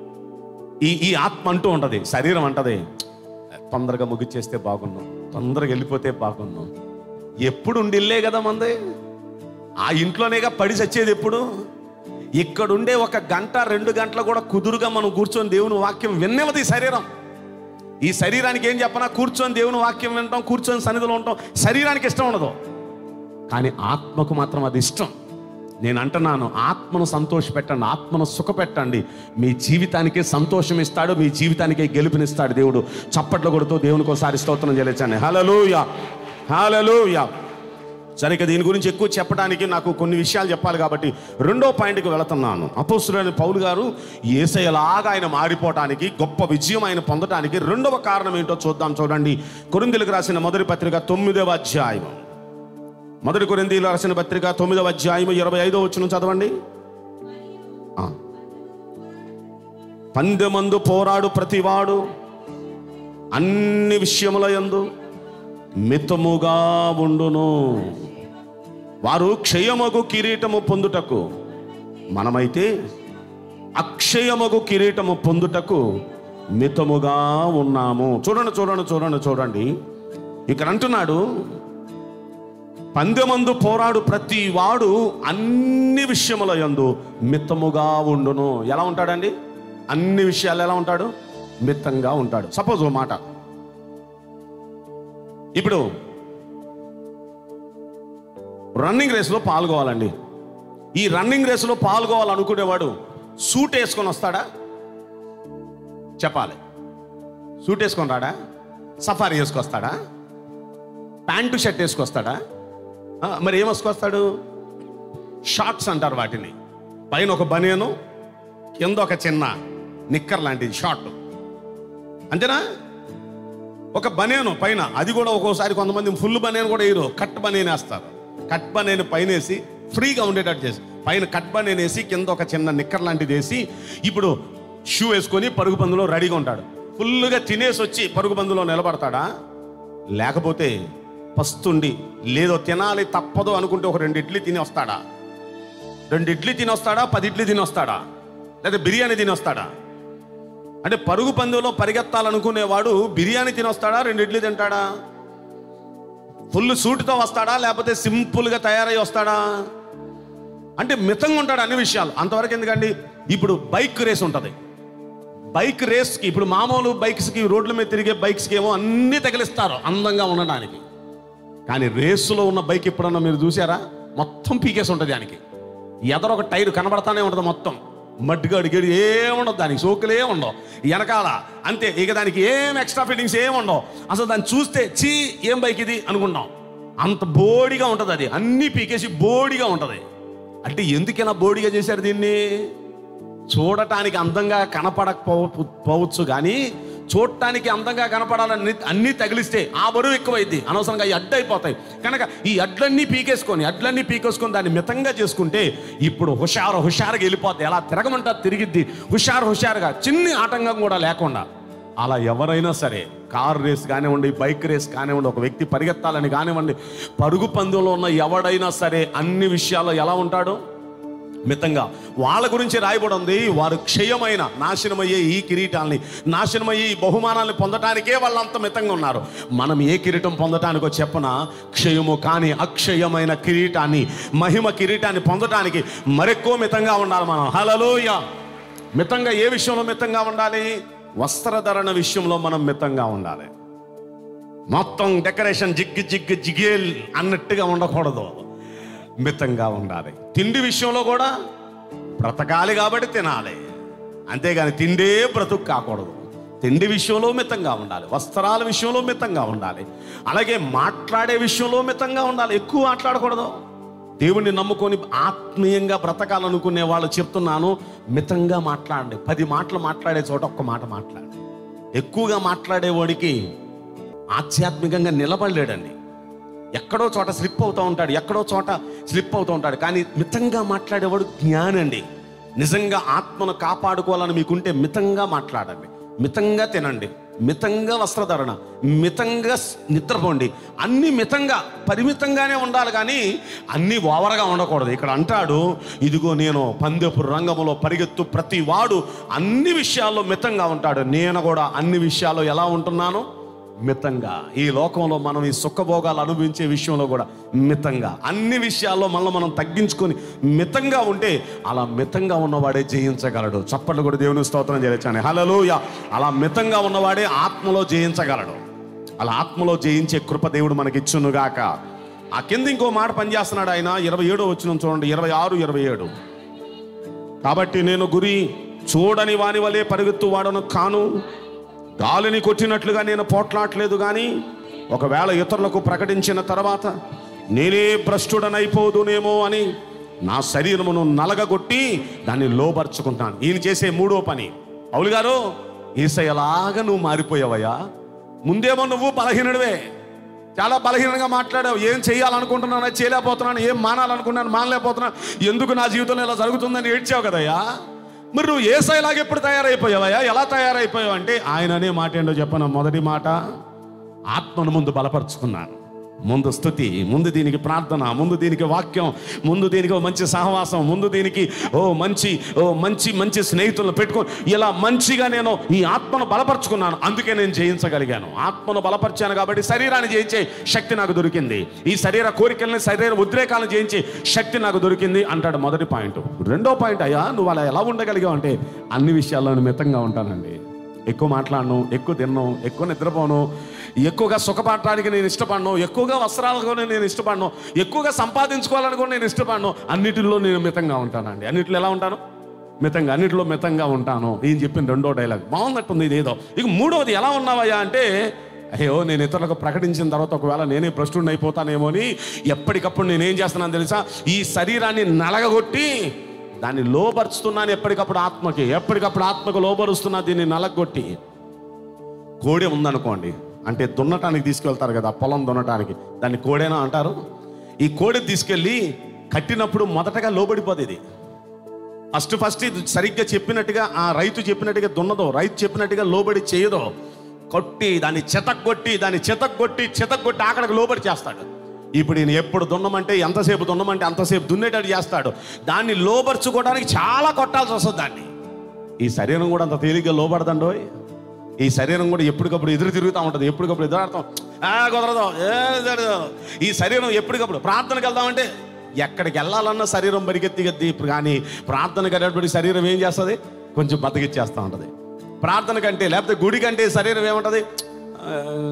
ఈ ఈ ఆత్మ అంటూ ఉంటది శరీరం అంటది తొందరగా ముగిచ్చేస్తే బాగున్నాం తొందరగా వెళ్ళిపోతే బాగున్నాం ఎప్పుడు ఉండిల్లే కదా మంది ఆ ఇంట్లోనేగా పడి చచ్చేది ఎప్పుడు ఇక్కడుండే ఒక గంట రెండు గంటలు కూడా కుదురుగా మనం కూర్చొని దేవుని వాక్యం విన్నవది ఈ శరీరం ఈ శరీరానికి ఏం చెప్పనా కూర్చొని దేవుని వాక్యం వినటం కూర్చొని సన్నిధిలో ఉండటం శరీరానికి ఇష్టం ఉండదు కానీ ఆత్మకు మాత్రం అది ఇష్టం నేను అంటున్నాను ఆత్మను సంతోషపెట్టండి ఆత్మను సుఖపెట్టండి మీ జీవితానికి సంతోషం ఇస్తాడు మీ జీవితానికి గెలుపునిస్తాడు దేవుడు చప్పట్లు కొడుతూ దేవునికి ఒకసారి స్తోత్రం చెల్లించండి హలలుయ హలలుయ సరిగ్గా దీని గురించి ఎక్కువ చెప్పడానికి నాకు కొన్ని విషయాలు చెప్పాలి కాబట్టి రెండో పాయింట్కి వెళుతున్నాను అపోస్తుడైన పౌలు గారు ఏసయ్యలాగా ఆయన మారిపోవటానికి గొప్ప విజయం ఆయన పొందటానికి రెండవ కారణం ఏంటో చూద్దాం చూడండి కొరిందులకు రాసిన మొదటి పత్రిక తొమ్మిదవ అధ్యాయం మొదటి కొరిందీలు రాసిన పత్రిక తొమ్మిదవ అధ్యాయం ఇరవై ఐదో వచ్చిన చదవండి ఆ. పందెమందు పోరాడు ప్రతివాడు అన్ని విషయముల యందు మితముగా ఉండును వారు క్షయమగు కిరీటము పొందుటకు మనమైతే అక్షయమగు కిరీటము పొందుటకు మితముగా ఉన్నాము చూడండి చూడండి చూడండి చూడండి ఇక్కడ అంటున్నాడు పందెమందు పోరాడు ప్రతి వాడు అన్ని విషయముల యందు మిత్తముగా ఉండును ఎలా ఉంటాడండి అన్ని విషయాలు ఎలా ఉంటాడు మిత్తంగా ఉంటాడు సపోజ్ ఓ మాట ఇప్పుడు రన్నింగ్ రేస్లో పాల్గొవాలండి ఈ రన్నింగ్ రేస్లో పాల్గొవాలనుకునేవాడు సూట్ వేసుకొని వస్తాడా చెప్పాలి సూట్ వేసుకొని రాడా సఫారీ వేసుకొస్తాడా ప్యాంటు షర్ట్ వేసుకొస్తాడా ఆ, మరి ఏం వేసుకొస్తాడు షార్ట్స్ అంటారు వాటిని పైన ఒక బనియను కింద ఒక చిన్న నిక్కర్ లాంటిది షార్ట్ అంతేనా ఒక బనేను పైన అది కూడా ఒక్కోసారి కొంతమంది ఫుల్ బనేను కూడా వేయరు కట్ బనేన్ వేస్తారు కట్ బనేను పైన వేసి ఫ్రీగా ఉండేటట్టు చేసి పైన కట్ బనేన్ వేసి కింద ఒక చిన్న నిక్కర్ లాంటిది వేసి ఇప్పుడు షూ వేసుకొని పరుగు పందులో రెడీగా ఉంటాడు ఫుల్గా తినేసి వచ్చి పరుగు పందులో నిలబడతాడా లేకపోతే పస్తుండి లేదో తినాలి తప్పదు అనుకుంటే ఒక రెండు ఇడ్లీ తిని వస్తాడా రెండు ఇడ్లీ తిని వస్తాడా పది ఇడ్లీ తిని వస్తాడా లేదా బిర్యానీ తిని వస్తాడా అంటే పరుగు పందెంలో పరిగెత్తాలనుకునేవాడు బిర్యానీ తినొస్తాడా రెండు ఇడ్లీ తింటాడా ఫుల్ సూట్తో వస్తాడా లేకపోతే సింపుల్గా తయారై వస్తాడా అంటే మితంగా ఉంటాడు అన్ని విషయాలు అంతవరకు ఎందుకండి ఇప్పుడు బైక్ రేస్ ఉంటుంది బైక్ రేస్కి ఇప్పుడు మామూలు బైక్స్కి రోడ్ల మీద తిరిగే బైక్స్కి ఏమో అన్నీ తగిలిస్తారు అందంగా ఉండడానికి కానీ రేసులో ఉన్న బైక్ ఎప్పుడన్నా మీరు చూసారా మొత్తం పీకేసి ఉంటుంది దానికి ఎదర ఒక టైర్ కనబడతానే ఉంటుంది మొత్తం మడ్డిగాడు గడి ఏముండదు దానికి సోకులే ఉండవు వెనకాల అంతే ఇక దానికి ఏం ఎక్స్ట్రా ఫిట్టింగ్స్ ఏం ఉండవు అసలు దాన్ని చూస్తే చీ ఏం బైక్ ఇది అనుకుంటాం అంత బోడిగా ఉంటుంది అది అన్నీ పీకేసి బోడిగా ఉంటుంది అంటే ఎందుకైనా బోడిగా చేశారు దీన్ని చూడటానికి అందంగా కనపడకపోవచ్చు కానీ చూడటానికి అందంగా కనపడాలని అన్నీ తగిలిస్తే ఆ బరువు ఎక్కువైద్ది అనవసరంగా ఈ అడ్డు అయిపోతాయి కనుక ఈ అడ్లన్నీ పీకేసుకొని అడ్లన్నీ పీకేసుకొని దాన్ని మితంగా చేసుకుంటే ఇప్పుడు హుషారు హుషారుగా వెళ్ళిపోద్ది ఎలా తిరగమంటా తిరిగిద్ది హుషారు హుషారుగా చిన్ని ఆటంకం కూడా లేకుండా అలా ఎవరైనా సరే కార్ రేస్ కానివ్వండి బైక్ రేస్ కానివ్వండి ఒక వ్యక్తి పరిగెత్తాలని కానివ్వండి పరుగు పందెంలో ఉన్న ఎవడైనా సరే అన్ని విషయాల్లో ఎలా ఉంటాడు మితంగా వాళ్ళ గురించి రాయబడి ఉంది వారు క్షయమైన నాశనమయ్యే ఈ కిరీటాల్ని నాశనమయ్యే ఈ బహుమానాల్ని పొందటానికే వాళ్ళంత మితంగా ఉన్నారు మనం ఏ కిరీటం పొందటానికో చెప్పన క్షయము కానీ అక్షయమైన కిరీటాన్ని మహిమ కిరీటాన్ని పొందటానికి మరెక్కువ మితంగా ఉండాలి మనం హలలోయ మితంగా ఏ విషయంలో మితంగా ఉండాలి వస్త్రధరణ విషయంలో మనం మితంగా ఉండాలి మొత్తం డెకరేషన్ జిగ్గు జిగ్గు జిగేల్ అన్నట్టుగా ఉండకూడదు మితంగా ఉండాలి తిండి విషయంలో కూడా బ్రతకాలి కాబట్టి తినాలి అంతేగాని తిండే బ్రతుకు కాకూడదు తిండి విషయంలో మితంగా ఉండాలి వస్త్రాల విషయంలో మితంగా ఉండాలి అలాగే మాట్లాడే విషయంలో మితంగా ఉండాలి ఎక్కువ మాట్లాడకూడదు దేవుణ్ణి నమ్ముకొని ఆత్మీయంగా బ్రతకాలనుకునే వాళ్ళు చెప్తున్నాను మితంగా మాట్లాడండి పది మాటలు మాట్లాడే చోట ఒక్క మాట మాట్లాడండి ఎక్కువగా మాట్లాడేవాడికి ఆధ్యాత్మికంగా నిలబడలేడండి ఎక్కడో చోట స్లిప్ అవుతూ ఉంటాడు ఎక్కడో చోట స్లిప్ అవుతూ ఉంటాడు కానీ మితంగా మాట్లాడేవాడు జ్ఞానండి నిజంగా ఆత్మను కాపాడుకోవాలని మీకుంటే మితంగా మాట్లాడండి మితంగా తినండి మితంగా వస్త్రధరణ మితంగా స్- నిద్రపోండి అన్ని మితంగా పరిమితంగానే ఉండాలి కానీ అన్ని ఓవర్గా ఉండకూడదు ఇక్కడ అంటాడు ఇదిగో నేను పందెపు రంగములో పరిగెత్తు ప్రతి వాడు అన్ని విషయాల్లో మితంగా ఉంటాడు నేను కూడా అన్ని విషయాల్లో ఎలా ఉంటున్నాను మితంగా ఈ లోకంలో మనం ఈ సుఖభోగాలు అనుభవించే విషయంలో కూడా మితంగా అన్ని విషయాల్లో మనల్ని మనం తగ్గించుకొని మితంగా ఉంటే అలా మితంగా ఉన్నవాడే జయించగలడు చప్పట్లు కూడా దేవుని స్తోత్రం చేయొచ్చాను హలలోయ అలా మితంగా ఉన్నవాడే ఆత్మలో జయించగలడు అలా ఆత్మలో జయించే కృప దేవుడు మనకి ఇచ్చునుగాక ఆ కింద ఇంకో మాట పనిచేస్తున్నాడు ఆయన ఇరవై ఏడో వచ్చిన చూడండి ఇరవై ఆరు ఇరవై ఏడు కాబట్టి నేను గురి చూడని వాని వలె పరుగెత్తు వాడను కాను గాలిని కొట్టినట్లుగా నేను పోట్లాడలేదు కానీ ఒకవేళ ఇతరులకు ప్రకటించిన తర్వాత నేనే భ్రష్టుడనైపోదునేమో అని నా శరీరమును నలగగొట్టి దాన్ని లోపరుచుకుంటాను ఈయన చేసే మూడో పని అవులు గారు ఈసయ్యలాగా నువ్వు మారిపోయావయ్యా ముందేమో నువ్వు బలహీనుడివే చాలా బలహీనంగా మాట్లాడావు ఏం చేయాలనుకుంటున్నాను అది చేయలేకపోతున్నాను ఏం మానాలనుకున్నాను మానలేకపోతున్నాను ఎందుకు నా జీవితంలో ఇలా జరుగుతుందని ఏడ్చావు కదయ్యా మరి నువ్వు ఏ స్థాయిలాగా ఎప్పుడు తయారైపోయావయ్యా ఎలా తయారైపోయావు అంటే ఆయన అనే మాట ఏంటో చెప్పను మొదటి మాట ఆత్మను ముందు బలపరుచుకున్నాను ముందు స్థుతి ముందు దీనికి ప్రార్థన ముందు దీనికి వాక్యం ముందు దీనికి ఓ మంచి సహవాసం ముందు దీనికి ఓ మంచి ఓ మంచి మంచి స్నేహితులను పెట్టుకొని ఇలా మంచిగా నేను ఈ ఆత్మను బలపరుచుకున్నాను అందుకే నేను జయించగలిగాను ఆత్మను బలపరిచాను కాబట్టి శరీరాన్ని జయించే శక్తి నాకు దొరికింది ఈ శరీర కోరికల్ని శరీర ఉద్రేకాలను జయించే శక్తి నాకు దొరికింది అంటాడు మొదటి పాయింట్ రెండో పాయింట్ అయ్యా నువ్వు అలా ఎలా ఉండగలిగావు అంటే అన్ని విషయాల్లో నేను మితంగా ఉంటానండి ఎక్కువ మాట్లాడను ఎక్కువ తిన్ను ఎక్కువ నిద్రపోను ఎక్కువగా సుఖపడటానికి నేను ఇష్టపడను ఎక్కువగా వస్త్రాలకు నేను ఇష్టపడను ఎక్కువగా సంపాదించుకోవాలని కూడా నేను ఇష్టపడను అన్నిటిలో నేను మితంగా ఉంటానండి అన్నిటిలో ఎలా ఉంటాను మితంగా అన్నిటిలో మితంగా ఉంటాను ఈయన చెప్పిన రెండో డైలాగ్ బాగున్నట్టుంది ఇది ఏదో ఇక మూడవది ఎలా ఉన్నావయ్యా అంటే అయ్యో నేను ఇతరులకు ప్రకటించిన తర్వాత ఒకవేళ నేనే భ్రష్టుడిని అయిపోతానేమో అని ఎప్పటికప్పుడు నేనేం చేస్తున్నాను తెలుసా ఈ శరీరాన్ని నలగగొట్టి దాన్ని లోపరుచుతున్నాను ఎప్పటికప్పుడు ఆత్మకి ఎప్పటికప్పుడు ఆత్మకు లోపరుస్తున్నా దీన్ని నలగొట్టి కోడె ఉందనుకోండి అంటే దున్నటానికి తీసుకెళ్తారు కదా పొలం దున్నటానికి దాన్ని కోడేనా అంటారు ఈ కోడె తీసుకెళ్ళి కట్టినప్పుడు మొదటగా లోబడిపోతుంది ఇది ఫస్ట్ ఫస్ట్ ఇది సరిగ్గా చెప్పినట్టుగా ఆ రైతు చెప్పినట్టుగా దున్నదో రైతు చెప్పినట్టుగా లోబడి చేయదో కొట్టి దాన్ని చెతక్కొట్టి దాన్ని చెతక్కొట్టి చెతక్కొట్టి ఆకలికి లోబడి చేస్తాడు ఇప్పుడు ఈయన ఎప్పుడు దున్నమంటే ఎంతసేపు దున్నమంటే అంతసేపు దున్నేటట్టు చేస్తాడు దాన్ని లోపరుచుకోవడానికి చాలా కొట్టాల్సి వస్తుంది దాన్ని ఈ శరీరం కూడా అంత తేలిగ్గా లోపడదండోయ్ ఈ శరీరం కూడా ఎప్పటికప్పుడు ఎదురు తిరుగుతూ ఉంటుంది ఎప్పటికప్పుడు ఎదురాడతాం ఆ కుదరదు ఏ జరగదు. ఈ శరీరం ఎప్పటికప్పుడు ప్రార్థనకి వెళ్దామంటే ఎక్కడికి వెళ్ళాలన్న శరీరం పరిగెత్తిగద్ది ఇప్పుడు కానీ ప్రార్థనకి వెళ్ళేటప్పుడు శరీరం ఏం చేస్తుంది కొంచెం బతికిచ్చేస్తూ ఉంటుంది ప్రార్థన కంటే లేకపోతే గుడి కంటే శరీరం ఏముంటుంది ఆ,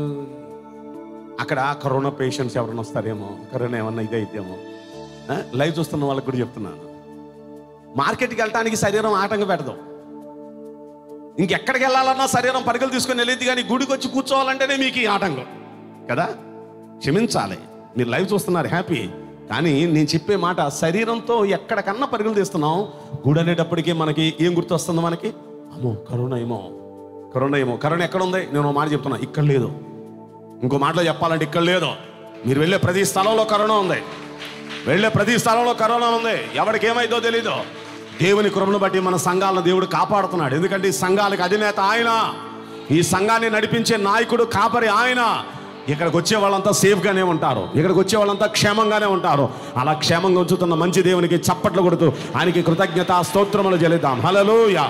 అక్కడ కరోనా పేషెంట్స్ ఎవరైనా వస్తారేమో కరోనా ఏమన్నా ఇది అయితేమో ఆ, లైవ్ చూస్తున్న వాళ్ళకి కూడా చెప్తున్నాను మార్కెట్కి వెళ్ళటానికి శరీరం ఆటంకం పెట్టదు ఇంకెక్కడికి వెళ్ళాలన్నా శరీరం పరుగులు తీసుకొని వెళ్ళేది కానీ గుడికి వచ్చి కూర్చోవాలంటేనే మీకు ఈ ఆటంకం కదా క్షమించాలి మీరు లైవ్ చూస్తున్నారు హ్యాపీ కానీ నేను చెప్పే మాట శరీరంతో ఎక్కడికన్నా పరుగులు తీస్తున్నాం గుడి అనేటప్పటికీ మనకి ఏం గుర్తొస్తుంది మనకి అమ్మో కరోనా ఏమో కరుణ ఏమో కరుణ ఎక్కడ ఉంది నేను ఓ మాట చెప్తున్నా ఇక్కడ లేదు ఇంకో మాటలో చెప్పాలంటే ఇక్కడ లేదు మీరు వెళ్ళే ప్రతి స్థలంలో కరోనా ఉంది వెళ్ళే ప్రతి స్థలంలో కరోనా ఉంది ఎవరికి ఏమైందో తెలీదు దేవుని కృపను బట్టి మన సంఘాలను దేవుడు కాపాడుతున్నాడు ఎందుకంటే ఈ సంఘాలకు అధినేత ఆయన ఈ సంఘాన్ని నడిపించే నాయకుడు కాపరి ఆయన ఇక్కడికి వచ్చే వాళ్ళంతా సేఫ్గానే ఉంటారు ఇక్కడికి వచ్చే వాళ్ళంతా క్షేమంగానే ఉంటారు అలా క్షేమంగా ఉంచుతున్న మంచి దేవునికి చప్పట్లు కొడుతూ ఆయనకి కృతజ్ఞత స్తోత్రములు చెల్లిద్దాం హలలుయా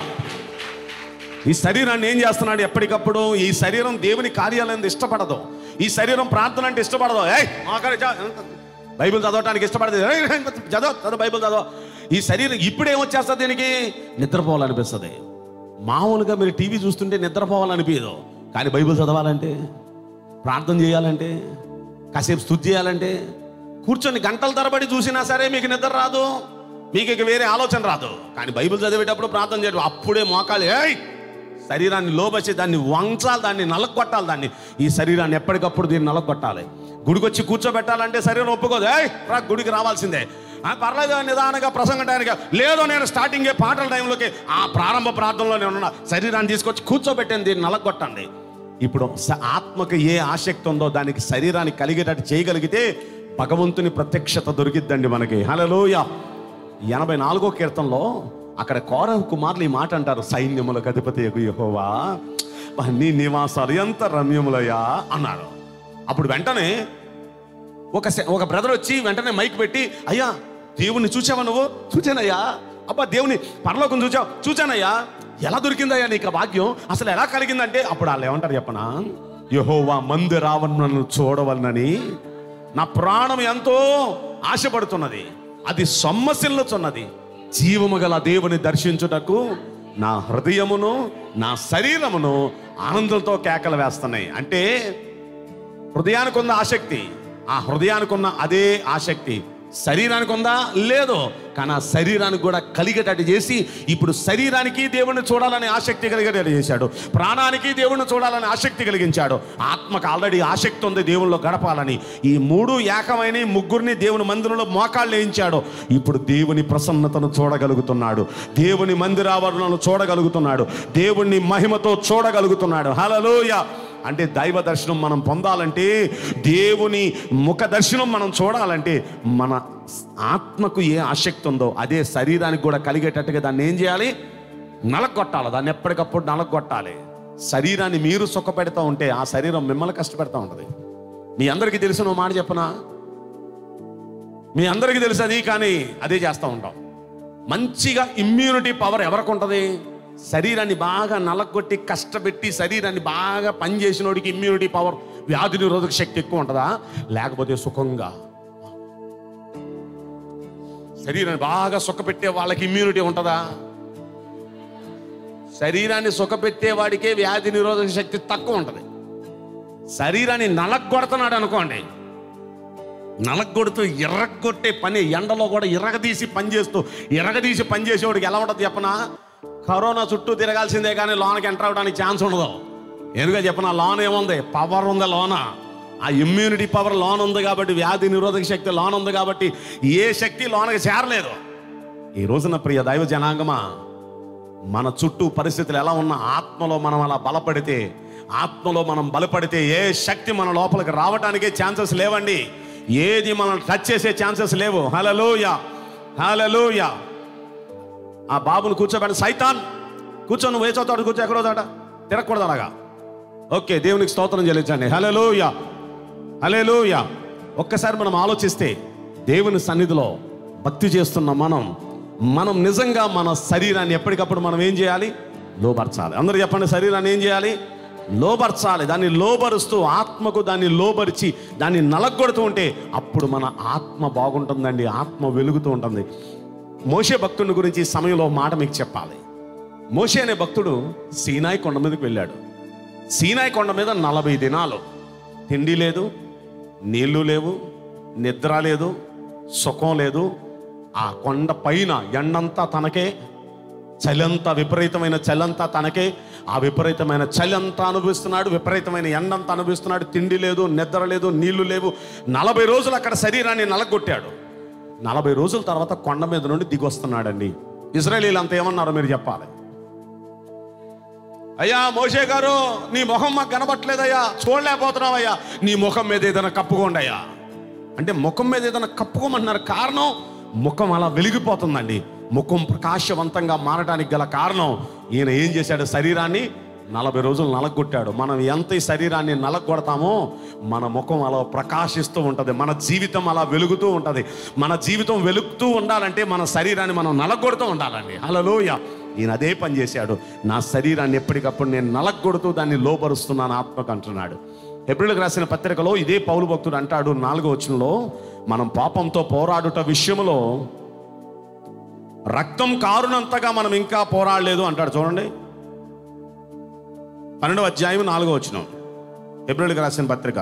ఈ శరీరాన్ని ఏం చేస్తున్నాడు ఎప్పటికప్పుడు ఈ శరీరం దేవుని కార్యాలయం ఇష్టపడదు ఈ శరీరం ప్రార్థన అంటే ఇష్టపడదు ఏయ్ ఆఖరి చ- బైబిల్ చదవటానికి ఇష్టపడదు ఏయ్, చదవ చదవ బైబిల్ చదవ ఈ శరీరం ఇప్పుడు ఏమొచ్చేస్తుంది దీనికి నిద్రపోవాలనిపిస్తుంది మామూలుగా మీరు టీవీ చూస్తుంటే నిద్రపోవాలనిపించదు కానీ బైబిల్ చదవాలంటే ప్రార్థన చేయాలంటే కాసేపు స్థుతి చేయాలంటే కూర్చొని గంటల తరబడి చూసినా సరే మీకు నిద్ర రాదు మీకు ఇక వేరే ఆలోచన రాదు కానీ బైబిల్ చదివేటప్పుడు ప్రార్థన చేయడం అప్పుడే మోకాలు ఏయ్ శరీరాన్ని లోబసి దాన్ని వంచాలి దాన్ని నలగొట్టాలి దాన్ని ఈ శరీరాన్ని ఎప్పటికప్పుడు దీన్ని నలగొట్టాలి గుడికి వచ్చి కూర్చోబెట్టాలంటే శరీరం ఒప్పుకోదు ఏయ్ రా గుడికి రావాల్సిందే ఆ, పర్లేదు నిదానంగా ప్రసంగటానికి లేదు నేను స్టార్టింగే పాటల టైంలోకి ఆ ప్రారంభ ప్రార్థనలో నేను ఉన్నా శరీరాన్ని తీసుకొచ్చి కూర్చోబెట్టాను దీన్ని నలగొట్టండి ఇప్పుడు స- ఆత్మకు ఏ ఆసక్తి ఉందో దానికి శరీరాన్ని కలిగేటట్టు చేయగలిగితే భగవంతుని ప్రత్యక్షత దొరికిద్దండి మనకి హలోయ ఎనభై నాలుగో కీర్తనలో అక్కడ కౌరవ కుమారులు ఈ మాట అంటారు సైన్యములకు అధిపతి యహోవా నీ నివాసాలు ఎంత రమ్యములయ్యా అన్నారు అప్పుడు వెంటనే ఒక సె- ఒక బ్రదర్ వచ్చి వెంటనే మైక్ పెట్టి అయ్యా దేవుణ్ణి చూసావా నువ్వు చూచానయ్యా అబ్బా దేవుని పరలోకం చూచావు చూచానయ్యా ఎలా దొరికిందయ్యా నీకు ఆ భాగ్యం అసలు ఎలా కలిగిందంటే అప్పుడు వాళ్ళు ఏమంటారు చెప్పనా యహోవా మంది రావణను చూడవలనని నా ప్రాణం ఎంతో ఆశపడుతున్నది అది సొమ్మసిల్లుచున్నది జీవము గల దేవుని దర్శించుటకు నా హృదయమును నా శరీరమును ఆనందంతో కేకలు వేస్తున్నాయి అంటే హృదయానికి ఉన్న ఆసక్తి ఆ హృదయానికి ఉన్న అదే ఆసక్తి శరీరానికి ఉందా లేదు కానీ ఆ శరీరానికి కూడా కలిగేటట్టు చేసి ఇప్పుడు శరీరానికి దేవుణ్ణి చూడాలని ఆసక్తి కలిగేటట్టు చేశాడు ప్రాణానికి దేవుణ్ణి చూడాలని ఆసక్తి కలిగించాడు ఆత్మకు ఆల్రెడీ ఆసక్తి ఉంది దేవుల్లో గడపాలని ఈ మూడు ఏకమైన ఈ ముగ్గురిని దేవుని మందిరంలో మోకాళ్ళు వేయించాడు ఇప్పుడు దేవుని ప్రసన్నతను చూడగలుగుతున్నాడు దేవుని మందిరావరణను చూడగలుగుతున్నాడు దేవుని మహిమతో చూడగలుగుతున్నాడు హలలోయ అంటే దైవ దర్శనం మనం పొందాలంటే దేవుని ముఖ దర్శనం మనం చూడాలంటే మన ఆత్మకు ఏ ఆసక్తి ఉందో అదే శరీరానికి కూడా కలిగేటట్టుగా దాన్ని ఏం చేయాలి నలగొట్టాలి దాన్ని ఎప్పటికప్పుడు నలగొట్టాలి శరీరాన్ని మీరు సుఖపెడతా ఉంటే ఆ శరీరం మిమ్మల్ని కష్టపెడతా ఉంటుంది మీ అందరికీ తెలిసిన ఓ మాట చెప్పనా మీ అందరికీ తెలుసు అది కానీ అదే చేస్తూ ఉంటాం మంచిగా ఇమ్యూనిటీ పవర్ ఎవరికి ఉంటుంది శరీరాన్ని బాగా నలగొట్టి కష్టపెట్టి శరీరాన్ని బాగా పనిచేసినోడికి ఇమ్యూనిటీ పవర్ వ్యాధి నిరోధక శక్తి ఎక్కువ ఉంటుందా లేకపోతే సుఖంగా శరీరాన్ని బాగా సుఖపెట్టే వాళ్ళకి ఇమ్యూనిటీ ఉంటుందా శరీరాన్ని సుఖపెట్టే వాడికే వ్యాధి నిరోధక శక్తి తక్కువ ఉంటుంది శరీరాన్ని నలగొడుతున్నాడు అనుకోండి నలగొడుతూ ఎర్రగొట్టే పని ఎండలో కూడా ఇరగదీసి పనిచేస్తూ ఇరగదీసి పనిచేసేవాడికి ఎలా ఉంటుంది చెప్పనా కరోనా చుట్టూ తిరగాల్సిందే కానీ లోనకి ఎంటర్ అవడానికి ఛాన్స్ ఉండదు ఎందుకంటే చెప్పనా లోన్ ఏముంది పవర్ ఉంది లోన ఆ ఇమ్యూనిటీ పవర్ లోన్ ఉంది కాబట్టి వ్యాధి నిరోధక శక్తి లోన్ ఉంది కాబట్టి ఏ శక్తి లోనకి చేరలేదు ఈ రోజున ప్రియ దైవ జనాంగమా మన చుట్టూ పరిస్థితులు ఎలా ఉన్నా ఆత్మలో మనం అలా బలపడితే ఆత్మలో మనం బలపడితే ఏ శక్తి మన లోపలికి రావడానికే ఛాన్సెస్ లేవండి ఏది మనం టచ్ చేసే ఛాన్సెస్ లేవు హలలోయ హలలోయ ఆ బాబును కూర్చోబెట్టి సైతాన్ కూర్చో నువ్వు ఏ చోట కూర్చో ఎక్కడో చోట తిరగకూడదు అలాగా ఓకే దేవునికి స్తోత్రం చెల్లించండి హలలోయ హలేలోయ ఒక్కసారి మనం ఆలోచిస్తే దేవుని సన్నిధిలో భక్తి చేస్తున్న మనం మనం నిజంగా మన శరీరాన్ని ఎప్పటికప్పుడు మనం ఏం చేయాలి లోపరచాలి అందరూ చెప్పండి శరీరాన్ని ఏం చేయాలి లోబర్చాలి దాన్ని లోబరుస్తూ ఆత్మకు దాన్ని లోబరిచి దాన్ని నలగొడుతూ ఉంటే అప్పుడు మన ఆత్మ బాగుంటుందండి ఆత్మ వెలుగుతూ ఉంటుంది మోషే భక్తుని గురించి ఈ సమయంలో ఒక మాట మీకు చెప్పాలి మోషే అనే భక్తుడు సీనాయి కొండ మీదకి వెళ్ళాడు సీనాయి కొండ మీద నలభై దినాలు తిండి లేదు నీళ్లు లేవు నిద్ర లేదు సుఖం లేదు ఆ కొండ పైన ఎండంతా తనకే చలంతా విపరీతమైన చలంతా తనకే ఆ విపరీతమైన చలంతా అనుభవిస్తున్నాడు విపరీతమైన ఎండంతా అనుభవిస్తున్నాడు తిండి లేదు నిద్ర లేదు నీళ్లు లేవు నలభై రోజులు అక్కడ శరీరాన్ని నలగొట్టాడు నలభై రోజుల తర్వాత కొండ మీద నుండి దిగొస్తున్నాడండి ఇజ్రాయలీలు అంత ఏమన్నారో మీరు చెప్పాలి అయ్యా మోషే గారు నీ ముఖం మాకు కనబట్టలేదయ్యా చూడలేకపోతున్నావయ్యా నీ ముఖం మీద ఏదైనా కప్పుకోండి అయ్యా అంటే ముఖం మీద ఏదైనా కప్పుకోమంటున్నారు కారణం ముఖం అలా వెలిగిపోతుందండి ముఖం ప్రకాశవంతంగా మారడానికి గల కారణం ఈయన ఏం చేశాడు శరీరాన్ని నలభై రోజులు నలగొట్టాడు మనం ఎంత ఈ శరీరాన్ని నలగొడతామో మన ముఖం అలా ప్రకాశిస్తూ ఉంటుంది మన జీవితం అలా వెలుగుతూ ఉంటుంది మన జీవితం వెలుగుతూ ఉండాలంటే మన శరీరాన్ని మనం నలగొడుతూ ఉండాలండి హలోయ ఈయన అదే పని చేశాడు నా శరీరాన్ని ఎప్పటికప్పుడు నేను నలగొడుతూ దాన్ని లోపరుస్తున్నాను ఆత్మకు అంటున్నాడు ఎబ్రిల్కి రాసిన పత్రికలో ఇదే పౌలు భక్తుడు అంటాడు నాలుగో వచనంలో మనం పాపంతో పోరాడుట విషయంలో రక్తం కారునంతగా మనం ఇంకా పోరాడలేదు అంటాడు చూడండి పన్నెండవ అధ్యాయం నాలుగో వచనం ఎబ్రిల్కి రాసిన పత్రిక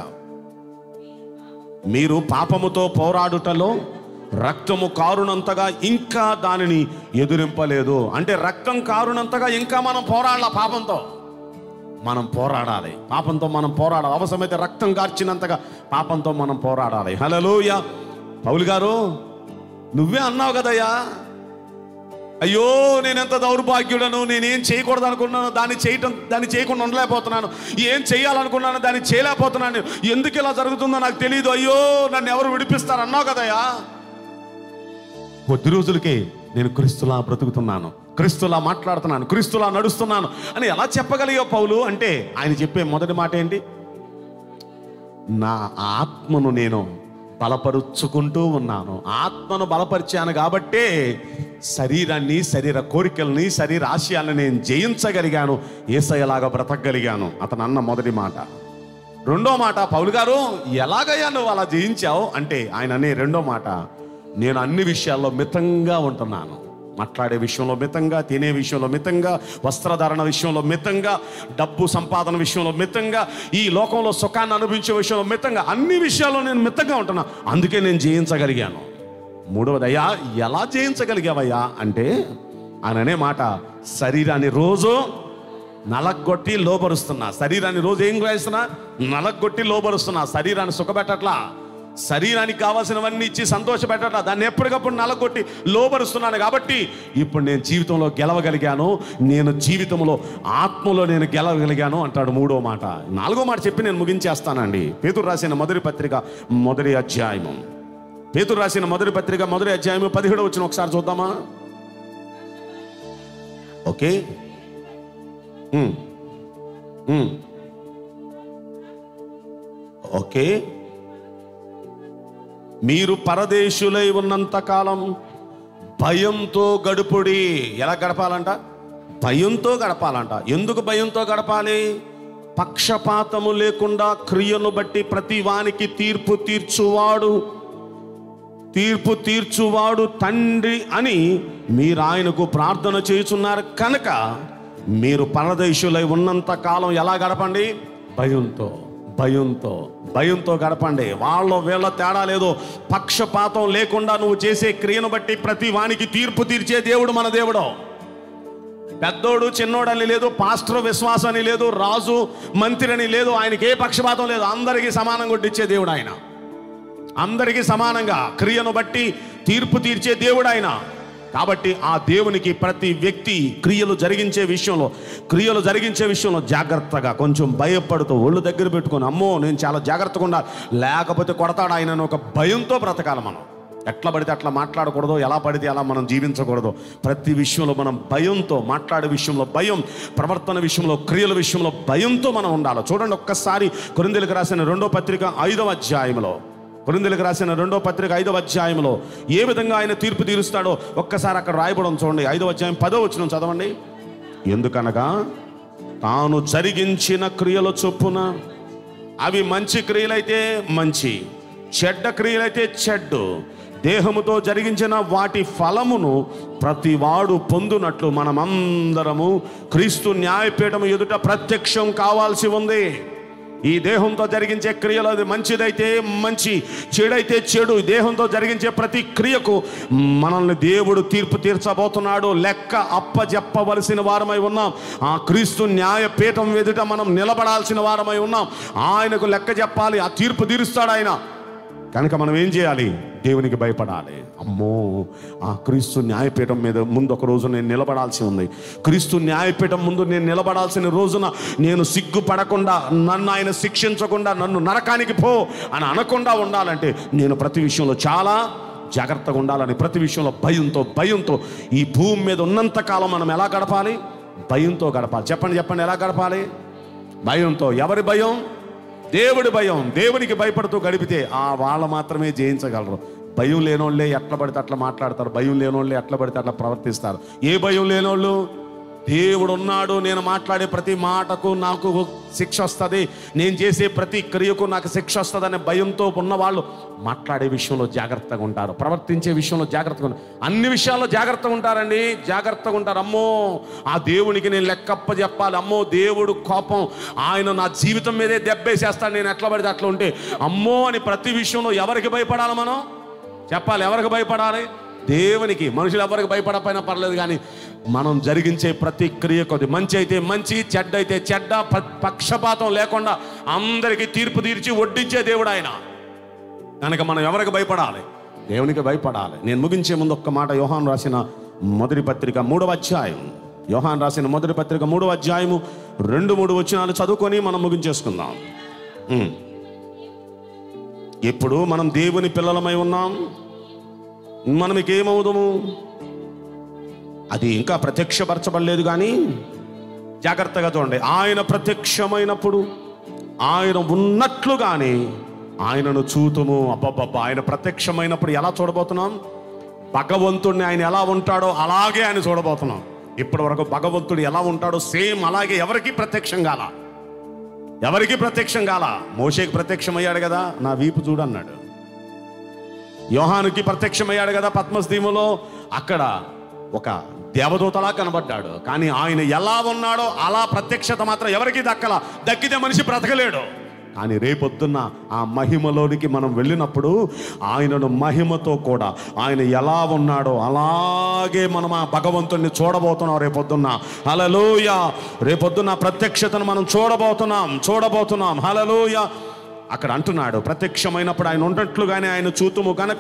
మీరు పాపముతో పోరాడుటలో రక్తము కారునంతగా ఇంకా దానిని ఎదురింపలేదు అంటే రక్తం కారునంతగా ఇంకా మనం పోరాడాల పాపంతో మనం పోరాడాలి పాపంతో మనం పోరాడాలి అవసరమైతే రక్తం కార్చినంతగా పాపంతో మనం పోరాడాలి హలోయ పౌలు గారు నువ్వే అన్నావు కదయ్యా అయ్యో నేనెంత దౌర్భాగ్యుడను నేనేం చేయకూడదు అనుకున్నాను దాన్ని చేయటం దాన్ని చేయకుండా ఉండలేకపోతున్నాను ఏం చేయాలనుకున్నాను దాన్ని చేయలేకపోతున్నాను ఎందుకు ఇలా జరుగుతుందో నాకు తెలియదు అయ్యో నన్ను ఎవరు విడిపిస్తారు అన్నావు కదయ్యా కొద్ది రోజులకే నేను క్రీస్తులా బ్రతుకుతున్నాను క్రీస్తులా మాట్లాడుతున్నాను క్రీస్తులా నడుస్తున్నాను అని ఎలా చెప్పగలిగావు పౌలు అంటే ఆయన చెప్పే మొదటి మాట ఏంటి నా ఆత్మను నేను బలపరుచుకుంటూ ఉన్నాను ఆత్మను బలపరిచాను కాబట్టే శరీరాన్ని శరీర కోరికల్ని శరీర ఆశయాలను నేను జయించగలిగాను ఏసయ్యలాగా బ్రతకగలిగాను అతను అన్న మొదటి మాట రెండో మాట పౌలు గారు ఎలాగయ్యా నువ్వు అలా జయించావు అంటే ఆయన అనే రెండో మాట నేను అన్ని విషయాల్లో మితంగా ఉంటున్నాను మాట్లాడే విషయంలో మితంగా తినే విషయంలో మితంగా వస్త్రధారణ విషయంలో మితంగా డబ్బు సంపాదన విషయంలో మితంగా ఈ లోకంలో సుఖాన్ని అనుభవించే విషయంలో మితంగా అన్ని విషయాల్లో నేను మితంగా ఉంటున్నా అందుకే నేను జయించగలిగాను మూడవదయ్యా ఎలా జయించగలిగావయ్యా అంటే ఆయన అనే మాట శరీరాన్ని రోజు నలగొట్టి లోపరుస్తున్నా శరీరాన్ని రోజు ఏం గ్రహిస్తున్నా నలగొట్టి లోపరుస్తున్నా శరీరాన్ని సుఖపెట్టట్లా శరీరానికి కావాల్సినవన్నీ ఇచ్చి సంతోషపెట్టట్లా దాన్ని ఎప్పటికప్పుడు నలగొట్టి లోపరుస్తున్నాను కాబట్టి ఇప్పుడు నేను జీవితంలో గెలవగలిగాను నేను జీవితంలో ఆత్మలో నేను గెలవగలిగాను అంటాడు మూడో మాట నాలుగో మాట చెప్పి నేను ముగించేస్తానండి పేతురు రాసిన మొదటి పత్రిక మొదటి అధ్యాయము పేతురు రాసిన మొదటి పత్రిక మొదటి అధ్యాయము పదిహేడు వచ్చిన ఒకసారి చూద్దామా ఓకే ఉమ్. ఉమ్. ఓకే మీరు పరదేశులై ఉన్నంత కాలం భయంతో గడుపుడి ఎలా గడపాలంట భయంతో గడపాలంట ఎందుకు భయంతో గడపాలి పక్షపాతము లేకుండా క్రియను బట్టి ప్రతి వానికి తీర్పు తీర్చువాడు తీర్పు తీర్చువాడు తండ్రి అని మీరు ఆయనకు ప్రార్థన చేయుచున్నారు కనుక మీరు పరదేశులై ఉన్నంత కాలం ఎలా గడపండి భయంతో భయంతో భయంతో గడపండి వాళ్ళ వీళ్ళ తేడా లేదు పక్షపాతం లేకుండా నువ్వు చేసే క్రియను బట్టి ప్రతి వానికి తీర్పు తీర్చే దేవుడు మన దేవుడు పెద్దోడు చిన్నోడు అని లేదు పాస్టర్ విశ్వాసం అని లేదు రాజు మంత్రి అని లేదు ఆయనకి ఏ పక్షపాతం లేదు అందరికీ సమానం కొట్టించే దేవుడు ఆయన అందరికీ సమానంగా క్రియను బట్టి తీర్పు తీర్చే దేవుడు ఆయన కాబట్టి ఆ దేవునికి ప్రతి వ్యక్తి క్రియలు జరిగించే విషయంలో క్రియలు జరిగించే విషయంలో జాగ్రత్తగా కొంచెం భయపడుతూ ఒళ్ళు దగ్గర పెట్టుకొని అమ్మో నేను చాలా జాగ్రత్తగా ఉండాలి లేకపోతే కొడతాడు ఆయన ఒక భయంతో బ్రతకాలి మనం ఎట్లా పడితే అట్లా మాట్లాడకూడదు ఎలా పడితే అలా మనం జీవించకూడదు ప్రతి విషయంలో మనం భయంతో మాట్లాడే విషయంలో భయం ప్రవర్తన విషయంలో క్రియల విషయంలో భయంతో మనం ఉండాలి చూడండి ఒక్కసారి కొరిందెలకు రాసిన రెండో పత్రిక ఐదవ అధ్యాయంలో కొరిందెలకు రాసిన రెండో పత్రిక ఐదవ అధ్యాయంలో ఏ విధంగా ఆయన తీర్పు తీరుస్తాడో ఒక్కసారి అక్కడ రాయబడం చూడండి ఐదవ అధ్యాయం పదో వచ్చిన చదవండి ఎందుకనగా తాను జరిగించిన క్రియల చొప్పున అవి మంచి క్రియలైతే మంచి చెడ్డ క్రియలైతే చెడ్డు దేహముతో జరిగించిన వాటి ఫలమును ప్రతివాడు పొందునట్లు మనమందరము క్రీస్తు న్యాయపీఠము ఎదుట ప్రత్యక్షం కావాల్సి ఉంది ఈ దేహంతో జరిగించే క్రియలు అది మంచిదైతే మంచి చెడైతే చెడు ఈ దేహంతో జరిగించే ప్రతి క్రియకు మనల్ని దేవుడు తీర్పు తీర్చబోతున్నాడు లెక్క అప్పజెప్పవలసిన వారమై ఉన్నాం ఆ క్రీస్తు న్యాయపీఠం ఎదుట మనం నిలబడాల్సిన వారమై ఉన్నాం ఆయనకు లెక్క చెప్పాలి ఆ తీర్పు తీరుస్తాడు ఆయన కనుక మనం ఏం చేయాలి దేవునికి భయపడాలి అమ్మో ఆ క్రీస్తు న్యాయపీఠం మీద ముందు ఒక రోజు నేను నిలబడాల్సి ఉంది క్రీస్తు న్యాయపీఠం ముందు నేను నిలబడాల్సిన రోజున నేను సిగ్గుపడకుండా నన్ను ఆయన శిక్షించకుండా నన్ను నరకానికి పో అని అనకుండా ఉండాలంటే నేను ప్రతి విషయంలో చాలా జాగ్రత్తగా ఉండాలని ప్రతి విషయంలో భయంతో భయంతో ఈ భూమి మీద ఉన్నంత కాలం మనం ఎలా గడపాలి భయంతో గడపాలి చెప్పండి చెప్పండి ఎలా గడపాలి భయంతో ఎవరి భయం దేవుడి భయం దేవునికి భయపడుతూ గడిపితే ఆ వాళ్ళ మాత్రమే జయించగలరు భయం లేనోళ్ళే ఎట్లా పడితే అట్లా మాట్లాడతారు భయం లేనోళ్ళే ఎట్లా పడితే అట్లా ప్రవర్తిస్తారు ఏ భయం లేనోళ్ళు దేవుడు ఉన్నాడు నేను మాట్లాడే ప్రతి మాటకు నాకు శిక్ష వస్తుంది నేను చేసే ప్రతి క్రియకు నాకు శిక్ష వస్తుందనే భయంతో ఉన్నవాళ్ళు మాట్లాడే విషయంలో జాగ్రత్తగా ఉంటారు ప్రవర్తించే విషయంలో జాగ్రత్తగా ఉంటారు అన్ని విషయాల్లో జాగ్రత్తగా ఉంటారండి జాగ్రత్తగా ఉంటారు అమ్మో ఆ దేవునికి నేను లెక్కప్ప చెప్పాలి అమ్మో దేవుడు కోపం ఆయన నా జీవితం మీదే దెబ్బేసేస్తాడు నేను ఎట్లా పడితే అట్లా ఉంటే అమ్మో అని ప్రతి విషయంలో ఎవరికి భయపడాలి మనం చెప్పాలి ఎవరికి భయపడాలి దేవునికి మనుషులు ఎవరికి భయపడకపోయినా పర్లేదు కానీ మనం జరిగించే ప్రతి క్రియ కొద్ది మంచి అయితే మంచి చెడ్డ అయితే చెడ్డ ప- పక్షపాతం లేకుండా అందరికీ తీర్పు తీర్చి వడ్డించే దేవుడు ఆయన కనుక మనం ఎవరికి భయపడాలి దేవునికి భయపడాలి నేను ముగించే ముందు ఒక్క మాట యోహాన్ రాసిన మొదటి పత్రిక మూడవ అధ్యాయం యోహాన్ రాసిన మొదటి పత్రిక మూడవ అధ్యాయము రెండు మూడు వచనాలు చదువుకొని మనం ముగించేసుకుందాం ఉమ్. ఇప్పుడు మనం దేవుని పిల్లలమై ఉన్నాం మనం ఏమవుదాము అది ఇంకా ప్రత్యక్షపరచబడలేదు కానీ జాగ్రత్తగా చూడండి ఆయన ప్రత్యక్షమైనప్పుడు ఆయన ఉన్నట్లుగానే ఆయనను చూతుము అబ్బబ్బబ్బా ఆయన ప్రత్యక్షమైనప్పుడు ఎలా చూడబోతున్నాం భగవంతుడిని ఆయన ఎలా ఉంటాడో అలాగే ఆయన చూడబోతున్నాం ఇప్పటి వరకు భగవంతుడు ఎలా ఉంటాడో సేమ్ అలాగే ఎవరికి ప్రత్యక్షం కాల ఎవరికి ప్రత్యక్షం కాల మోషేకి ప్రత్యక్షమయ్యాడు కదా నా వీపు చూడన్నాడు యోహానుకి ప్రత్యక్షమయ్యాడు కదా పద్మస్దీములో అక్కడ ఒక దేవదూతలా కనబడ్డాడు కానీ ఆయన ఎలా ఉన్నాడో అలా ప్రత్యక్షత మాత్రం ఎవరికి దక్కల దక్కితే మనిషి బ్రతకలేడు కానీ రేపొద్దున్న ఆ మహిమలోనికి మనం వెళ్ళినప్పుడు ఆయనను మహిమతో కూడా ఆయన ఎలా ఉన్నాడో అలాగే మనం ఆ భగవంతుణ్ణి చూడబోతున్నాం రేపొద్దున్న హలలోయ రేపొద్దున్న ప్రత్యక్షతను మనం చూడబోతున్నాం చూడబోతున్నాం హలలోయ అక్కడ అంటున్నాడు ప్రత్యక్షమైనప్పుడు ఆయన ఉన్నట్లుగానే ఆయన చూతుము కనుక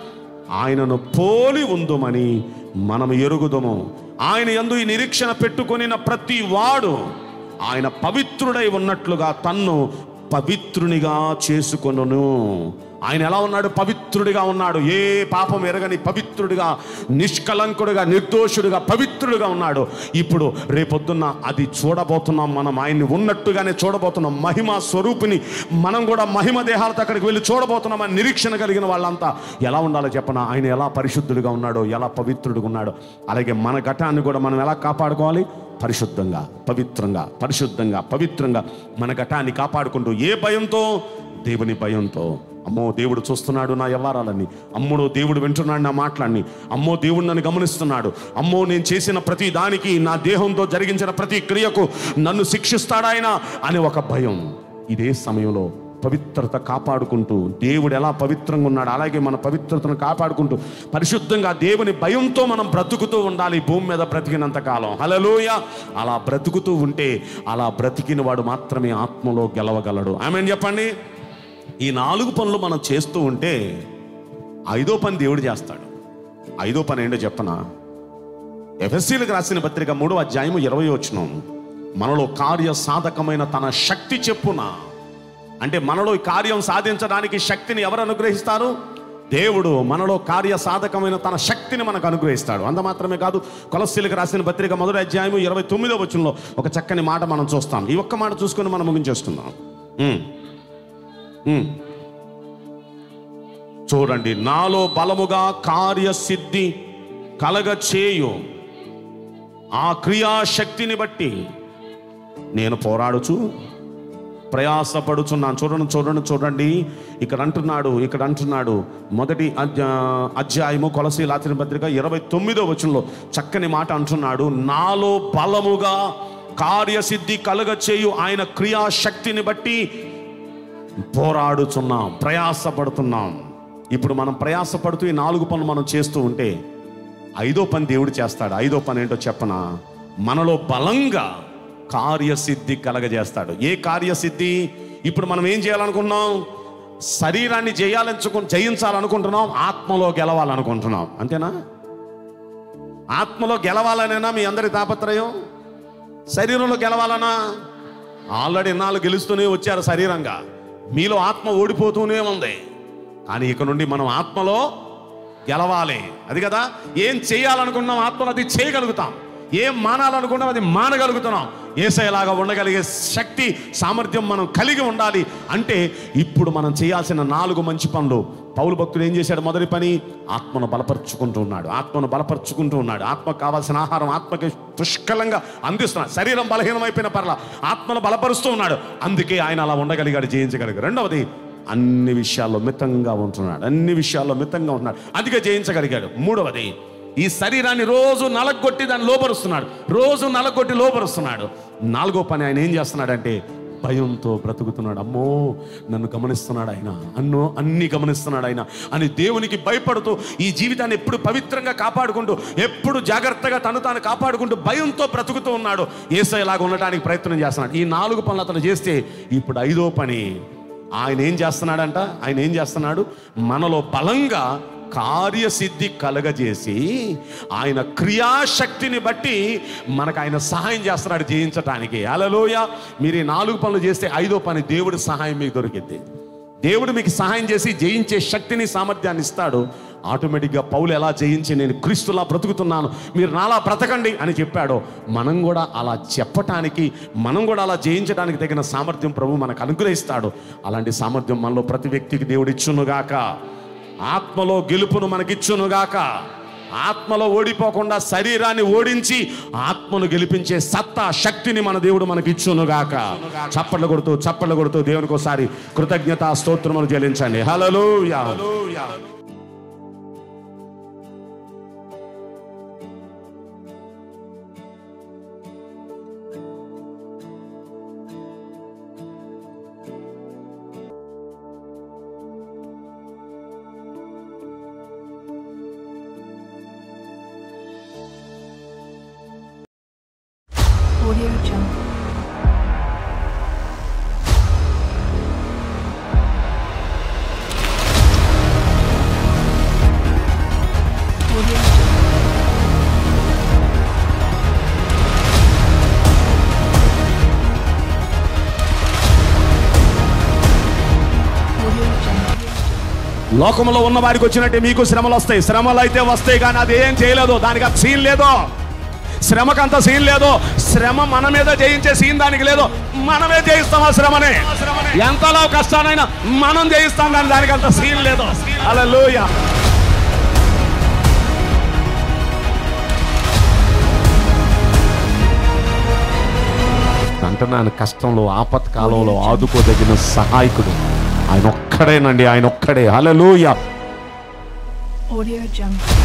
ఆయనను పోలి ఉందుమని మనం ఎరుగుదము ఆయన యందు ఈ నిరీక్షణ పెట్టుకొనిన ప్రతి వాడు ఆయన పవిత్రుడై ఉన్నట్లుగా తన్ను పవిత్రునిగా చేసుకొనును ఆయన ఎలా ఉన్నాడు పవిత్రుడిగా ఉన్నాడు ఏ పాపం ఎరగని పవిత్రుడిగా నిష్కలంకుడిగా నిర్దోషుడిగా పవిత్రుడిగా ఉన్నాడు ఇప్పుడు రేపొద్దున్న అది చూడబోతున్నాం మనం ఆయన్ని ఉన్నట్టుగానే చూడబోతున్నాం మహిమ స్వరూపిని మనం కూడా మహిమ దేహాలతో అక్కడికి వెళ్ళి చూడబోతున్నాం అని నిరీక్షణ కలిగిన వాళ్ళంతా ఎలా ఉండాలో చెప్పన ఆయన ఎలా పరిశుద్ధుడిగా ఉన్నాడో ఎలా పవిత్రుడిగా ఉన్నాడో అలాగే మన ఘటాన్ని కూడా మనం ఎలా కాపాడుకోవాలి పరిశుద్ధంగా పవిత్రంగా పరిశుద్ధంగా పవిత్రంగా మన ఘటాన్ని కాపాడుకుంటూ ఏ భయంతో దేవుని భయంతో అమ్మో దేవుడు చూస్తున్నాడు నా వ్యవహారాలన్నీ అమ్మో దేవుడు వింటున్నాడు నా మాటలన్నీ అమ్మో దేవుడు నన్ను గమనిస్తున్నాడు అమ్మో నేను చేసిన ప్రతి దానికి నా దేహంతో జరిగించిన ప్రతి క్రియకు నన్ను శిక్షిస్తాడాయన అనే ఒక భయం ఇదే సమయంలో పవిత్రత కాపాడుకుంటూ దేవుడు ఎలా పవిత్రంగా ఉన్నాడు అలాగే మన పవిత్రతను కాపాడుకుంటూ పరిశుద్ధంగా దేవుని భయంతో మనం బ్రతుకుతూ ఉండాలి ఈ భూమి మీద బ్రతికినంత కాలం హలలోయ అలా బ్రతుకుతూ ఉంటే అలా బ్రతికిన వాడు మాత్రమే ఆత్మలో గెలవగలడు ఆమె చెప్పండి ఈ నాలుగు పనులు మనం చేస్తూ ఉంటే ఐదో పని దేవుడు చేస్తాడు ఐదో పని ఏంటో చెప్పనా ఎఫ్ఎస్సీలకు రాసిన పత్రిక మూడో అధ్యాయము ఇరవై వచ్చిన మనలో కార్య సాధకమైన తన శక్తి చెప్పున అంటే మనలో ఈ కార్యం సాధించడానికి శక్తిని ఎవరు అనుగ్రహిస్తారు దేవుడు మనలో కార్య సాధకమైన తన శక్తిని మనకు అనుగ్రహిస్తాడు అంత మాత్రమే కాదు కొలస్సీలకు రాసిన పత్రిక మొదటి అధ్యాయము ఇరవై తొమ్మిదో వచనంలో ఒక చక్కని మాట మనం చూస్తాం ఈ ఒక్క మాట చూసుకొని మనం ముగించేస్తున్నాం ఉమ్. ఉమ్. చూడండి నాలో బలముగా కార్యసిద్ధి కలగ చేయు ఆ క్రియాశక్తిని బట్టి నేను పోరాడుచు ప్రయాసపడుచున్నాను చూడండి చూడండి చూడండి ఇక్కడ అంటున్నాడు ఇక్కడ అంటున్నాడు మొదటి అధ్యా అధ్యాయము కొలసి లాతిన పత్రిక ఇరవై తొమ్మిదో వచనంలో చక్కని మాట అంటున్నాడు నాలో బలముగా కార్యసిద్ధి కలగ చేయు ఆయన క్రియాశక్తిని బట్టి పోరాడుచున్నాం ప్రయాసపడుతున్నాం ఇప్పుడు మనం ప్రయాసపడుతూ ఈ నాలుగు పనులు మనం చేస్తూ ఉంటే ఐదో పని దేవుడు చేస్తాడు ఐదో పని ఏంటో చెప్పనా మనలో బలంగా కార్యసిద్ధి కలగజేస్తాడు ఏ కార్యసిద్ధి ఇప్పుడు మనం ఏం చేయాలనుకున్నాం శరీరాన్ని జయాలించుకు జయించాలనుకుంటున్నాం ఆత్మలో గెలవాలనుకుంటున్నాం అంతేనా ఆత్మలో గెలవాలనేనా మీ అందరి తాపత్రయం శరీరంలో గెలవాలనా ఆల్రెడీ నాలుగు గెలుస్తూనే వచ్చారు శరీరంగా మీలో ఆత్మ ఓడిపోతూనే ఉంది కానీ ఇక నుండి మనం ఆత్మలో గెలవాలి అది కదా ఏం చేయాలనుకున్నాం ఆత్మలో అది చేయగలుగుతాం ఏం మానాలనుకున్నాం అది మానగలుగుతున్నాం ఏసైలాగా ఉండగలిగే శక్తి సామర్థ్యం మనం కలిగి ఉండాలి అంటే ఇప్పుడు మనం చేయాల్సిన నాలుగు మంచి పనులు పౌలు భక్తుడు ఏం చేశాడు మొదటి పని ఆత్మను బలపరుచుకుంటూ ఉన్నాడు ఆత్మను బలపరుచుకుంటూ ఉన్నాడు ఆత్మకు కావాల్సిన ఆహారం ఆత్మకి పుష్కలంగా అందిస్తున్నాడు శరీరం బలహీనమైపోయిన పర్ల ఆత్మను బలపరుస్తూ ఉన్నాడు అందుకే ఆయన అలా ఉండగలిగాడు జయించగలిగాడు రెండవది అన్ని విషయాల్లో మితంగా ఉంటున్నాడు అన్ని విషయాల్లో మితంగా ఉంటున్నాడు అందుకే జయించగలిగాడు మూడవది ఈ శరీరాన్ని రోజు నలగొట్టి దాన్ని లోపరుస్తున్నాడు రోజు నలగొట్టి లోపరుస్తున్నాడు నాలుగో పని ఆయన ఏం చేస్తున్నాడంటే భయంతో బ్రతుకుతున్నాడు అమ్మో నన్ను గమనిస్తున్నాడు ఆయన అన్నో అన్ని గమనిస్తున్నాడు ఆయన అని దేవునికి భయపడుతూ ఈ జీవితాన్ని ఎప్పుడు పవిత్రంగా కాపాడుకుంటూ ఎప్పుడు జాగ్రత్తగా తను తాను కాపాడుకుంటూ భయంతో బ్రతుకుతూ ఉన్నాడు ఏసైలాగా ఉండటానికి ప్రయత్నం చేస్తున్నాడు ఈ నాలుగు పనులు అతను చేస్తే ఇప్పుడు ఐదో పని ఆయన ఏం చేస్తున్నాడంట ఆయన ఏం చేస్తున్నాడు మనలో బలంగా కార్యసిద్ధి కలగజేసి ఆయన క్రియాశక్తిని బట్టి మనకు ఆయన సహాయం చేస్తున్నాడు జయించటానికి అలలోయ మీరు ఈ నాలుగు పనులు చేస్తే ఐదో పని దేవుడి సహాయం మీకు దొరికింది దేవుడు మీకు సహాయం చేసి జయించే శక్తిని సామర్థ్యాన్ని ఇస్తాడు ఆటోమేటిక్గా పౌలు ఎలా జయించి నేను క్రీస్తులా బ్రతుకుతున్నాను మీరు నాలా బ్రతకండి అని చెప్పాడో మనం కూడా అలా చెప్పటానికి మనం కూడా అలా జయించడానికి తగిన సామర్థ్యం ప్రభు మనకు అనుగ్రహిస్తాడు అలాంటి సామర్థ్యం మనలో ప్రతి వ్యక్తికి దేవుడు ఇచ్చునుగాక ఆత్మలో గెలుపును మనకిచ్చునుగాక ఆత్మలో ఓడిపోకుండా శరీరాన్ని ఓడించి ఆత్మను గెలిపించే సత్తా శక్తిని మన దేవుడు మనకి ఇచ్చునుగాక చప్పట్లు కొడుతూ చప్పట్లు కొడుతూ దేవునికి ఒకసారి కృతజ్ఞత స్తోత్రములు చెల్లించండి హల్లెలూయా Audio Jungle. Audio Jungle. Audio Jungle. లోకంలో ఉన్న వారికి వచ్చినట్టే మీకు శ్రమలు వస్తాయి శ్రమలు అయితే వస్తాయి కానీ అది ఏం చేయలేదు దానికి అంత సీన్ లేదు శ్రమకంత సీన్ లేదు శ్రమ మన మీద జయించే సీన్ దానికి లేదు మనమే జయిస్తాం ఆ శ్రమని ఎంతలో కష్టానైనా మనం జయిస్తాం కానీ దానికి అంత సీన్ లేదు అలా అంటున్నాను కష్టంలో ఆపత్కాలంలో ఆదుకోదగిన సహాయకుడు ఆయన ఒక్కడేనండి ఆయన ఒక్కడే హల్లెలూయా Audio Jungle.